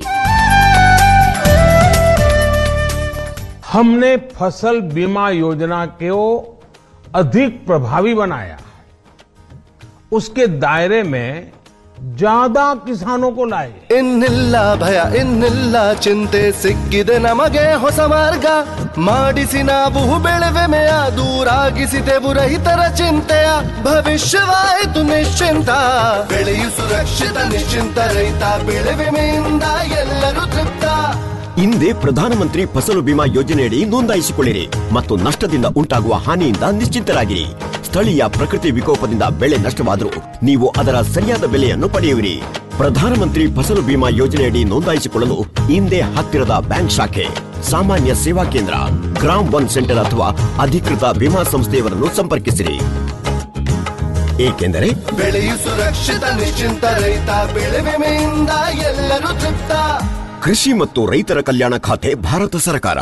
हमने फसल बीमा योजना को अधिक प्रभावी बनाया उसके दायरे में ज्यादा किसानों को लाए ಇನ್ನಿಲ್ಲ ಭಯ ಇನ್ನಿಲ್ಲ ಚಿಂತೆ ಸಿಕ್ಕಿದೆ ನಮಗೆ ಹೊಸ ಮಾರ್ಗ ಮಾಡಿಸಿ ನಾವು ಬೆಳೆವೆಮೆಯ ದೂರಾಗಿಸಿದೆವು ರೈತರ ಚಿಂತೆಯ ಭವಿಷ್ಯವಾಯಿತು ನಿಶ್ಚಿಂತ ಬೆಳೆಯು ಸುರಕ್ಷಿತ ನಿಶ್ಚಿಂತ ರೈತ ಬೆಳೆ ವಿಮೆಯಿಂದ ಎಲ್ಲರೂ ತೃಪ್ತ ಹಿಂದೆ ಪ್ರಧಾನಮಂತ್ರಿ ಫಸಲು ಬಿಮಾ ಯೋಜನೆಯಡಿ ನೋಂದಾಯಿಸಿಕೊಳ್ಳಿರಿ ಮತ್ತು ನಷ್ಟದಿಂದ ಉಂಟಾಗುವ ಹಾನಿಯಿಂದ ನಿಶ್ಚಿಂತರಾಗಿರಿ ಸ್ಥಳೀಯ ಪ್ರಕೃತಿ ವಿಕೋಪದಿಂದ ಬೆಳೆ ನಷ್ಟವಾದರೂ ನೀವು ಅದರ ಸರಿಯಾದ ಬೆಲೆಯನ್ನು ಪಡೆಯುವಿರಿ ಪ್ರಧಾನಮಂತ್ರಿ ಫಸಲು ಬಿಮಾ ಯೋಜನೆಯಡಿ ನೋಂದಾಯಿಸಿಕೊಳ್ಳಲು ಹಿಂದೆ ಹತ್ತಿರದ ಬ್ಯಾಂಕ್ ಶಾಖೆ ಸಾಮಾನ್ಯ ಸೇವಾ ಕೇಂದ್ರ ಗ್ರಾಮ್ ಒನ್ ಸೆಂಟರ್ ಅಥವಾ ಅಧಿಕೃತ ವಿಮಾ ಸಂಸ್ಥೆಯವರನ್ನು ಸಂಪರ್ಕಿಸಿರಿ ಏಕೆಂದರೆ ಬೆಳೆಯು ಸುರಕ್ಷಿತ ನಿಶ್ಚಿಂತ ರೈತ ಬೆಳೆ ವಿಮೆಯಿಂದ ಎಲ್ಲರೂ ತೃಪ್ತ ಕೃಷಿ ಮತ್ತು ರೈತರ ಕಲ್ಯಾಣ ಖಾತೆ ಭಾರತ ಸರ್ಕಾರ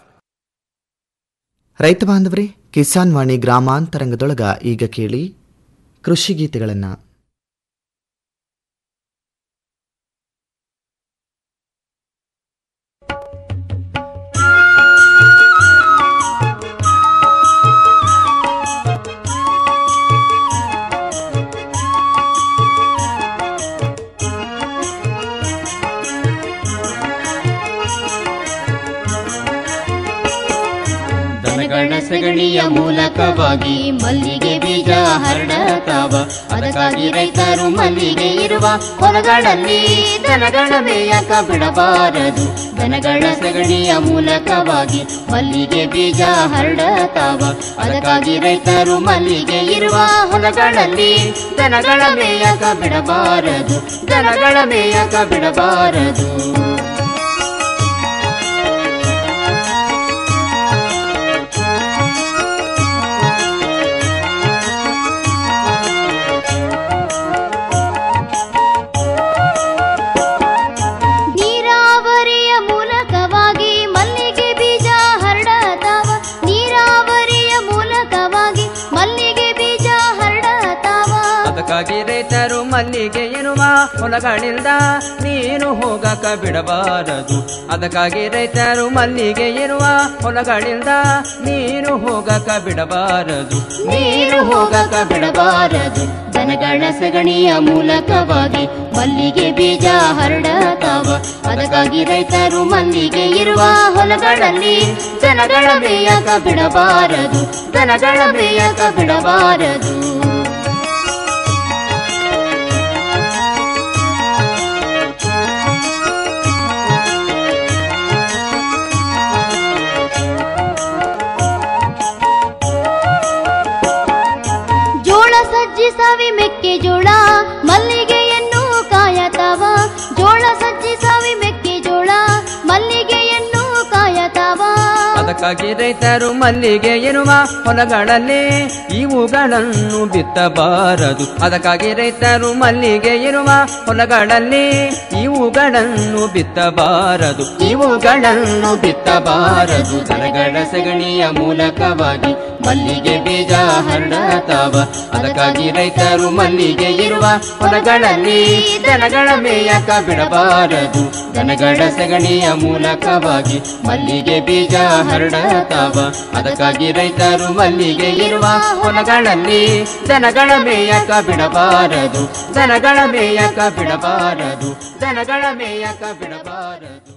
ರೈತ ಬಾಂಧವರೇ ಕಿಸಾನ್ ವಾಣಿ ಗ್ರಾಮಾಂತರಂಗದೊಳಗ ಈಗ ಕೇಳಿ ಕೃಷಿ ಗೀತೆಗಳನ್ನು ದನಗಳ ಸಗಣಿಯ ಮೂಲಕವಾಗಿ ಮಲ್ಲಿಗೆ ಬೀಜ ಹರಡತಾವ ಅದಕ್ಕಾಗಿ ರೈತರು ಮಲ್ಲಿಗೆ ಇರುವ ಹೊಲಗಳಲ್ಲಿ ದನಗಳ ಮೇಯಕ ಬಿಡಬಾರದು ದನಗಳ ಸಗಣಿಯ ಮೂಲಕವಾಗಿ ಮಲ್ಲಿಗೆ ಬೀಜ ಹರಡತಾವ ಅದಕ್ಕಾಗಿ ರೈತರು ಮಲ್ಲಿಗೆ ಇರುವ ಹೊಲಗಳಲ್ಲಿ ದನಗಳ ಮೇಯಕ ಬಿಡಬಾರದು ದನಗಳ ಮೇಯಕ ಬಿಡಬಾರದು ನೀರಾವರಿಯ ಮೂಲಕವಾಗಿ ಮಲ್ಲಿಗೆ ಬೀಜ ಹರಡತಾವ ನೀರಾವರಿಯ ಮೂಲಕವಾಗಿ ಮಲ್ಲಿಗೆ ಬೀಜ ಹರಡತಾವ ಅದಕ್ಕಾಗಿ ರೈತರು ಮಲ್ಲಿಗೆ ಎನ್ನುವ ಹೊಲಗಳಿಂದ ನೀನು ಹೋಗಕ ಬಿಡಬಾರದು ಅದಕ್ಕಾಗಿ ರೈತರು ಮಲ್ಲಿಗೆ ಎನ್ನುವ ಹೊಲಗಳಿಂದ ನೀನು ಹೋಗಕ ಬಿಡಬಾರದು ನೀರು ಹೋಗಕ ಬಿಡಬಾರದು ದನಗಳ ಸಗಣಿಯ ಮೂಲಕವಾಗಿ ಮಲ್ಲಿಗೆ ಬೀಜ ಹರಡತಾವ ಅದಕ್ಕಾಗಿ ರೈತರು ಮಲ್ಲಿಗೆ ಇರುವ ಹೊಲಗಳಲ್ಲಿ ದನಗಳ ಮೇಯಕ ಬಿಡಬಾರದು ದನಗಳ ಮೇಯಕ ಬಿಡಬಾರದು ಸಜ್ಜಿ ಸಾವಿ ಮೆಕ್ಕೆಜೋಳ ಮಲ್ಲಿಗೆಯನ್ನು ಕಾಯತಾವ ಜೋಳ ಸಜ್ಜಿ ಸಾವಿ ಮೆಕ್ಕೆಜೋಳ ಮಲ್ಲಿಗೆಯನ್ನು ಕಾಯತಾವ ಅದಕ್ಕಾಗಿ ರೈತರು ಮಲ್ಲಿಗೆ ಎನ್ನುವ ಹೊಲಗಳಲ್ಲಿ ಇವುಗಳನ್ನು ಬಿತ್ತಬಾರದು ಅದಕ್ಕಾಗಿ ರೈತರು ಮಲ್ಲಿಗೆ ಇರುವ ಹೊಲಗಳಲ್ಲಿ ಇವುಗಳನ್ನು ಬಿತ್ತಬಾರದು ಇವುಗಳನ್ನು ಬಿತ್ತಬಾರದು ದನಗಳ ಸಗಣಿಯ ಮೂಲಕವಾಗಿ ಮಲ್ಲಿಗೆ ಬೀಜ ಹರಡತಾವ ಅದಕ್ಕಾಗಿ ರೈತರು ಮಲ್ಲಿಗೆ ಇರುವ ಹೊಲಗಳಲ್ಲಿ ದನಗಳ ಮೇಯಕ ಬಿಡಬಾರದು ದನಗಳ ಸಗಣಿಯ ಮೂಲಕವಾಗಿ ಮಲ್ಲಿಗೆ ಬೀಜ ಹರಡತಾವ ಅದಕ್ಕಾಗಿ ರೈತರು ಮಲ್ಲಿಗೆ ಇರುವ ಹೊಲಗಳಲ್ಲಿ ದನಗಳ ಮೇಯಕ ಬಿಡಬಾರದು ದನಗಳ ಮೇಯಕ ಬಿಡಬಾರದು ದನಗಳ ಮೇಯಕ ಬಿಡಬಾರದು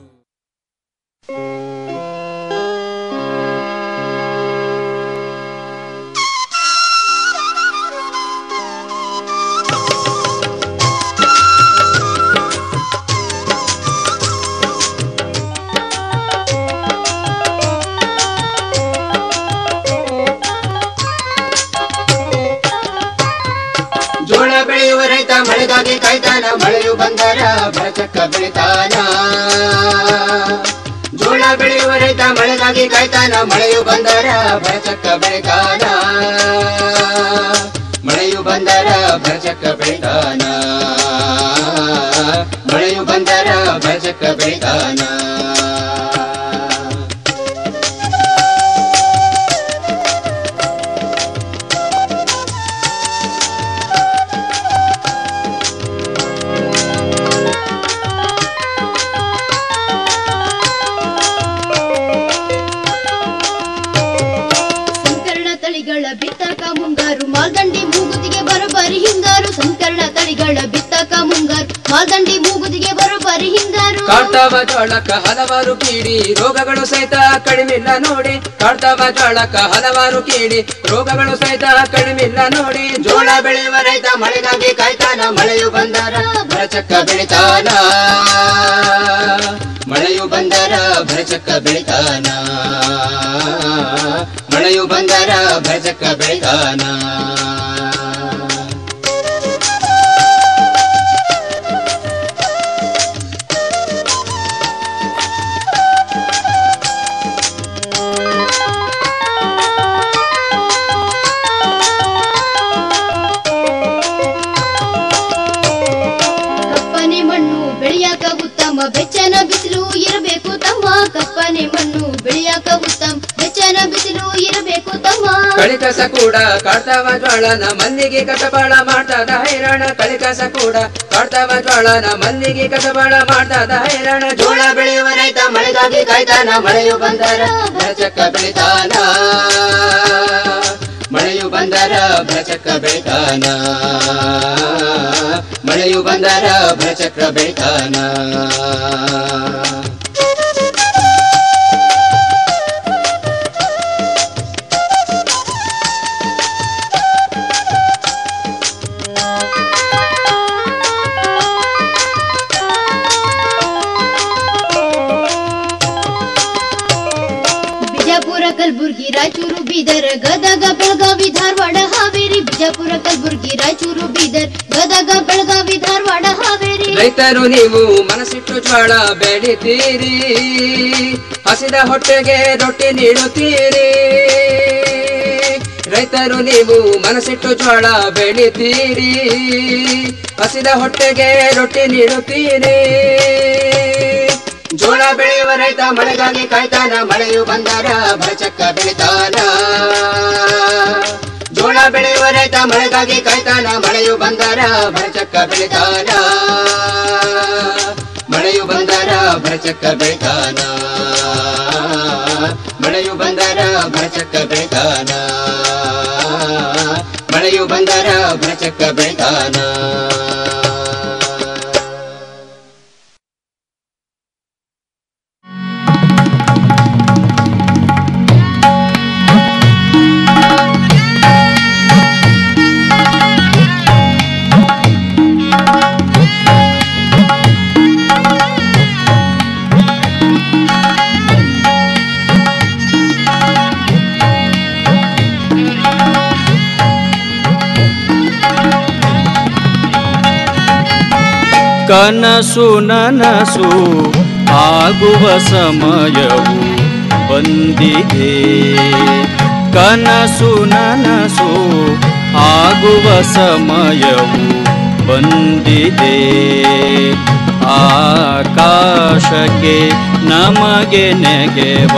ಜೋಳ ಬೆಳೆಯುವ ರೈತ ಮಳೆಗಾಗಿ ಕಾಯ್ತಾನ ಮಳೆಯು ಬಂದರ ಬರಚಕ್ಕ ಬೆಳಿತಾನ ಜೋಳ ಬೆಳೆಯುವ ರೈತ ಮಳೆಗಾಗಿ ಕಾಯ್ತಾನ ಮಳೆಯು ಬಂದರ ಬರಚಕ್ಕ ಬೆಳಿತಾನ ಮಳೆಯು ಬಂದರ ಬರಚಕ್ಕ ಬೆಳಿತಾನ ಮಳೆಯು ಬಂದರ ಬರಚಕ್ಕ ಬೆಳಿತಾನ ಸಂಕರಣ ತಳಿಗಳ ಬಿತ್ತಕ ಮುಂಗಾರು ಮಾಲ್ದಂಡಿ ಮೂಗುತಿಗೆ ಬರೋಬ್ಬರಿ ಹಿಂಗಾರು ಸಂಕರಣ ತಳಿಗಳ ಬಿತ್ತಕ ಮುಂಗಾರು ಮಾಲ್ದಂಡಿ ಮೂಗುತಿಗೆ ಬರೋಬ್ಬರಿ ಹಿಂಗಾರು ಕಾಡ್ತಾವ ಜೋಳಕ್ಕ ಹಲವಾರು ಕೀಡಿ ರೋಗಗಳು ಸಹಿತ ಕಡಿಮಿಲ್ಲ ನೋಡಿ ಕಾಡ್ತಾವ ಜೋಳಕ್ಕ ಹಲವಾರು ಕೀಡಿ ರೋಗಗಳು ಸಹಿತ ಕಡಿಮಿಲ್ಲ ನೋಡಿ ಜೋಳ ಬೆಳೆಯುವ ರೈತ ಮಳೆಗಾಗಿ ಕಾಯ್ತಾನ ಮಳೆಯು ಬಂದರ ಭರಚಕ್ಕ ಬೆಳಿತಾನ ಮಳೆಯು ಬಂದರ ಭರಚಕ್ಕ ಬೆಳಿತಾನ ಮಳೆಯು ಬಂದರ ಭರಚಕ್ಕ ಬೆಳಿತಾನ ಕಪ್ಪನೆ ಮಣ್ಣು ಬೆಳೆಯಾಕ ಉತ್ತಮ ಬೆಚ್ಚನ ಬಿಸಿಲು ಇರಬೇಕು ತಮ್ಮ ಕಪ್ಪನೆ ಮಣ್ಣು ಬೆಳೆಯಾಕ ಉತ್ತಮ ಬೆಚ್ಚನ ಬಿಸಿಲು ಇರಬೇಕು ತಮ್ಮ ಕಳಿಕಸ ಕೂಡ ಕಾಡ್ತಾವ ಜ್ವಾಳನ ಮಲ್ಲಿಗೆ ಕಸಬಾಳ ಮಾಡ್ತಾದ ಹೈರಾಣ ಕಳಿಕಸ ಕೂಡ ಕಾಡ್ತಾವ ಜ್ವಾಳನ ಮಲ್ಲಿಗೆ ಕಸಬಾಳ ಮಾಡ್ತಾದ ಹೈರಾಣ ಜೋಳ ಬೆಳೆಯುವ ರೈತ ಮಳೆಗಾಗಿ ಕಾಯ್ತಾನ ಮಳೆಯು ಬಂದರ ಭರಚಕ್ಕ ಬೆಳಿತಾನ ಮಳೆಯು ಬಂದರ ಭರಚಕ್ಕ ಬೆಳಿತಾನ ಮಳೆಯು ಬಂದರ ಭರಚಕ್ರ ಬೆಳಿತಾನ ಬಿಜಾಪುರ ಕಲಬುರ್ಗಿ ರಾಯಚೂರು ಬೀದರ್ ಗದಗ ಬೆಳಗಾವಿ ಧಾರವಾಡ ಹಾವೇರಿ ಬಿಜಾಪುರ ಕಲಬುರ್ಗಿ ರಾಯಚೂರು ಬೀದರ್ ಗದಗ ಬೆಳಗಾವಿ ಧಾರವಾಡ ಹಾವೇರಿ ರೈತರು ನೀವು ಮನಸ್ಸಿಟ್ಟು ಜ್ವಾಳ ಬೆಳಿತೀರಿ ಹಸಿದ ಹೊಟ್ಟೆಗೆ ರೊಟ್ಟಿ ನೀಡುತ್ತೀರಿ ರೈತರು ನೀವು ಮನಸ್ಸಿಟ್ಟು ಜ್ವಾಳ ಬೆಳಿತೀರಿ ಹಸಿದ ಹೊಟ್ಟೆಗೆ ರೊಟ್ಟಿ ನೀಡುತ್ತೀರಿ ಜೋಳ ಬೆಳೆಯುವ ರೈತ ಮಳೆಗಾಗಿ ಕಾಯ್ತಾನ ಮಳೆಯು ಬಂದರ ಭರಚಕ್ಕ ಬೆಳಿತಾನ ಜೋಳ ಬೆಳೆಯುವ ರೈತ ಮಳೆಗಾಗಿ ಕಾಯ್ತಾನ ಮಳೆಯು ಬಂದರ ಭರಚಕ್ಕ ಬೆಳಿತಾನ ಮಳೆಯು ಬಂದರ ಭರಚಕ್ಕ ಬೆಳಿತಾನ ಮಳೆಯು ಬಂದರ ಭರಚಕ್ಕ ಬೆಳಿತಾನ ಮಳೆಯು ಬಂದರ ಭರಚಕ್ಕ ಬೆಳಿತಾನ ಕನಸು ನನಸು ಆಗುವ ಸಮಯವು ಬಂದಿದೆ ಕನಸು ನನಸು ಆಗುವ ಸಮಯವು ಬಂದಿದೆ ಆಕಾಶಕ್ಕೆ ನಮಗೆ ನೆಗೆವ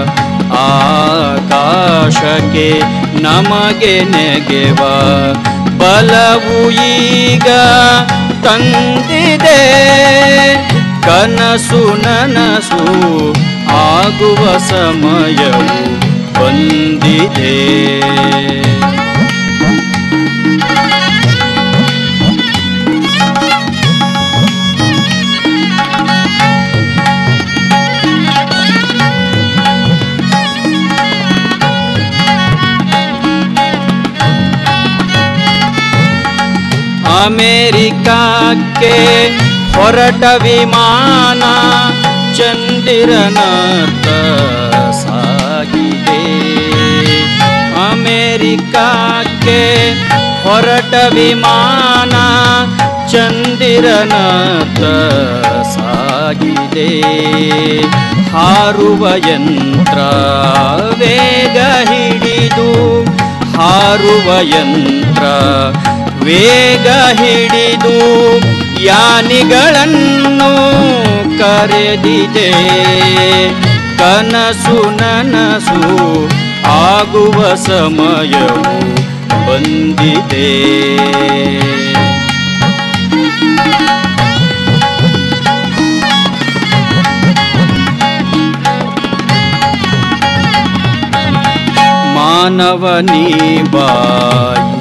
ಆಕಾಶಕ್ಕೆ ನಮಗೆ ನೆಗೆವ ಬಲವು ಈಗ ತಂದಿದೆ ಕನಸು ನನಸು ಆಗುವ ಸಮಯವು ಬಂದಿದೆ ಅಮೇರಿಕಕ್ಕೆ ಹೊರಟ ವಿಮಾನ ಚಂದಿರನತ್ತ ಸಾಗಿದೆ ಅಮೇರಿಕಕ್ಕೆ ಹೊರಟ ವಿಮಾನ ಚಂದಿರನತ್ತ ಸಾಗಿದೆ ಹಾರುವ ಯಂತ್ರ ವೇಗ ಹಿಡಿದು ಹಾರುವ ಯಂತ್ರ ವೇಗ ಹಿಡಿದು ಯಾನಿಗಳನ್ನು ಕರೆದಿದೆ ಕನಸು ನನಸು ಆಗುವ ಸಮಯವು ಬಂದಿದೆ ಮಾನವನೀ ಬಾ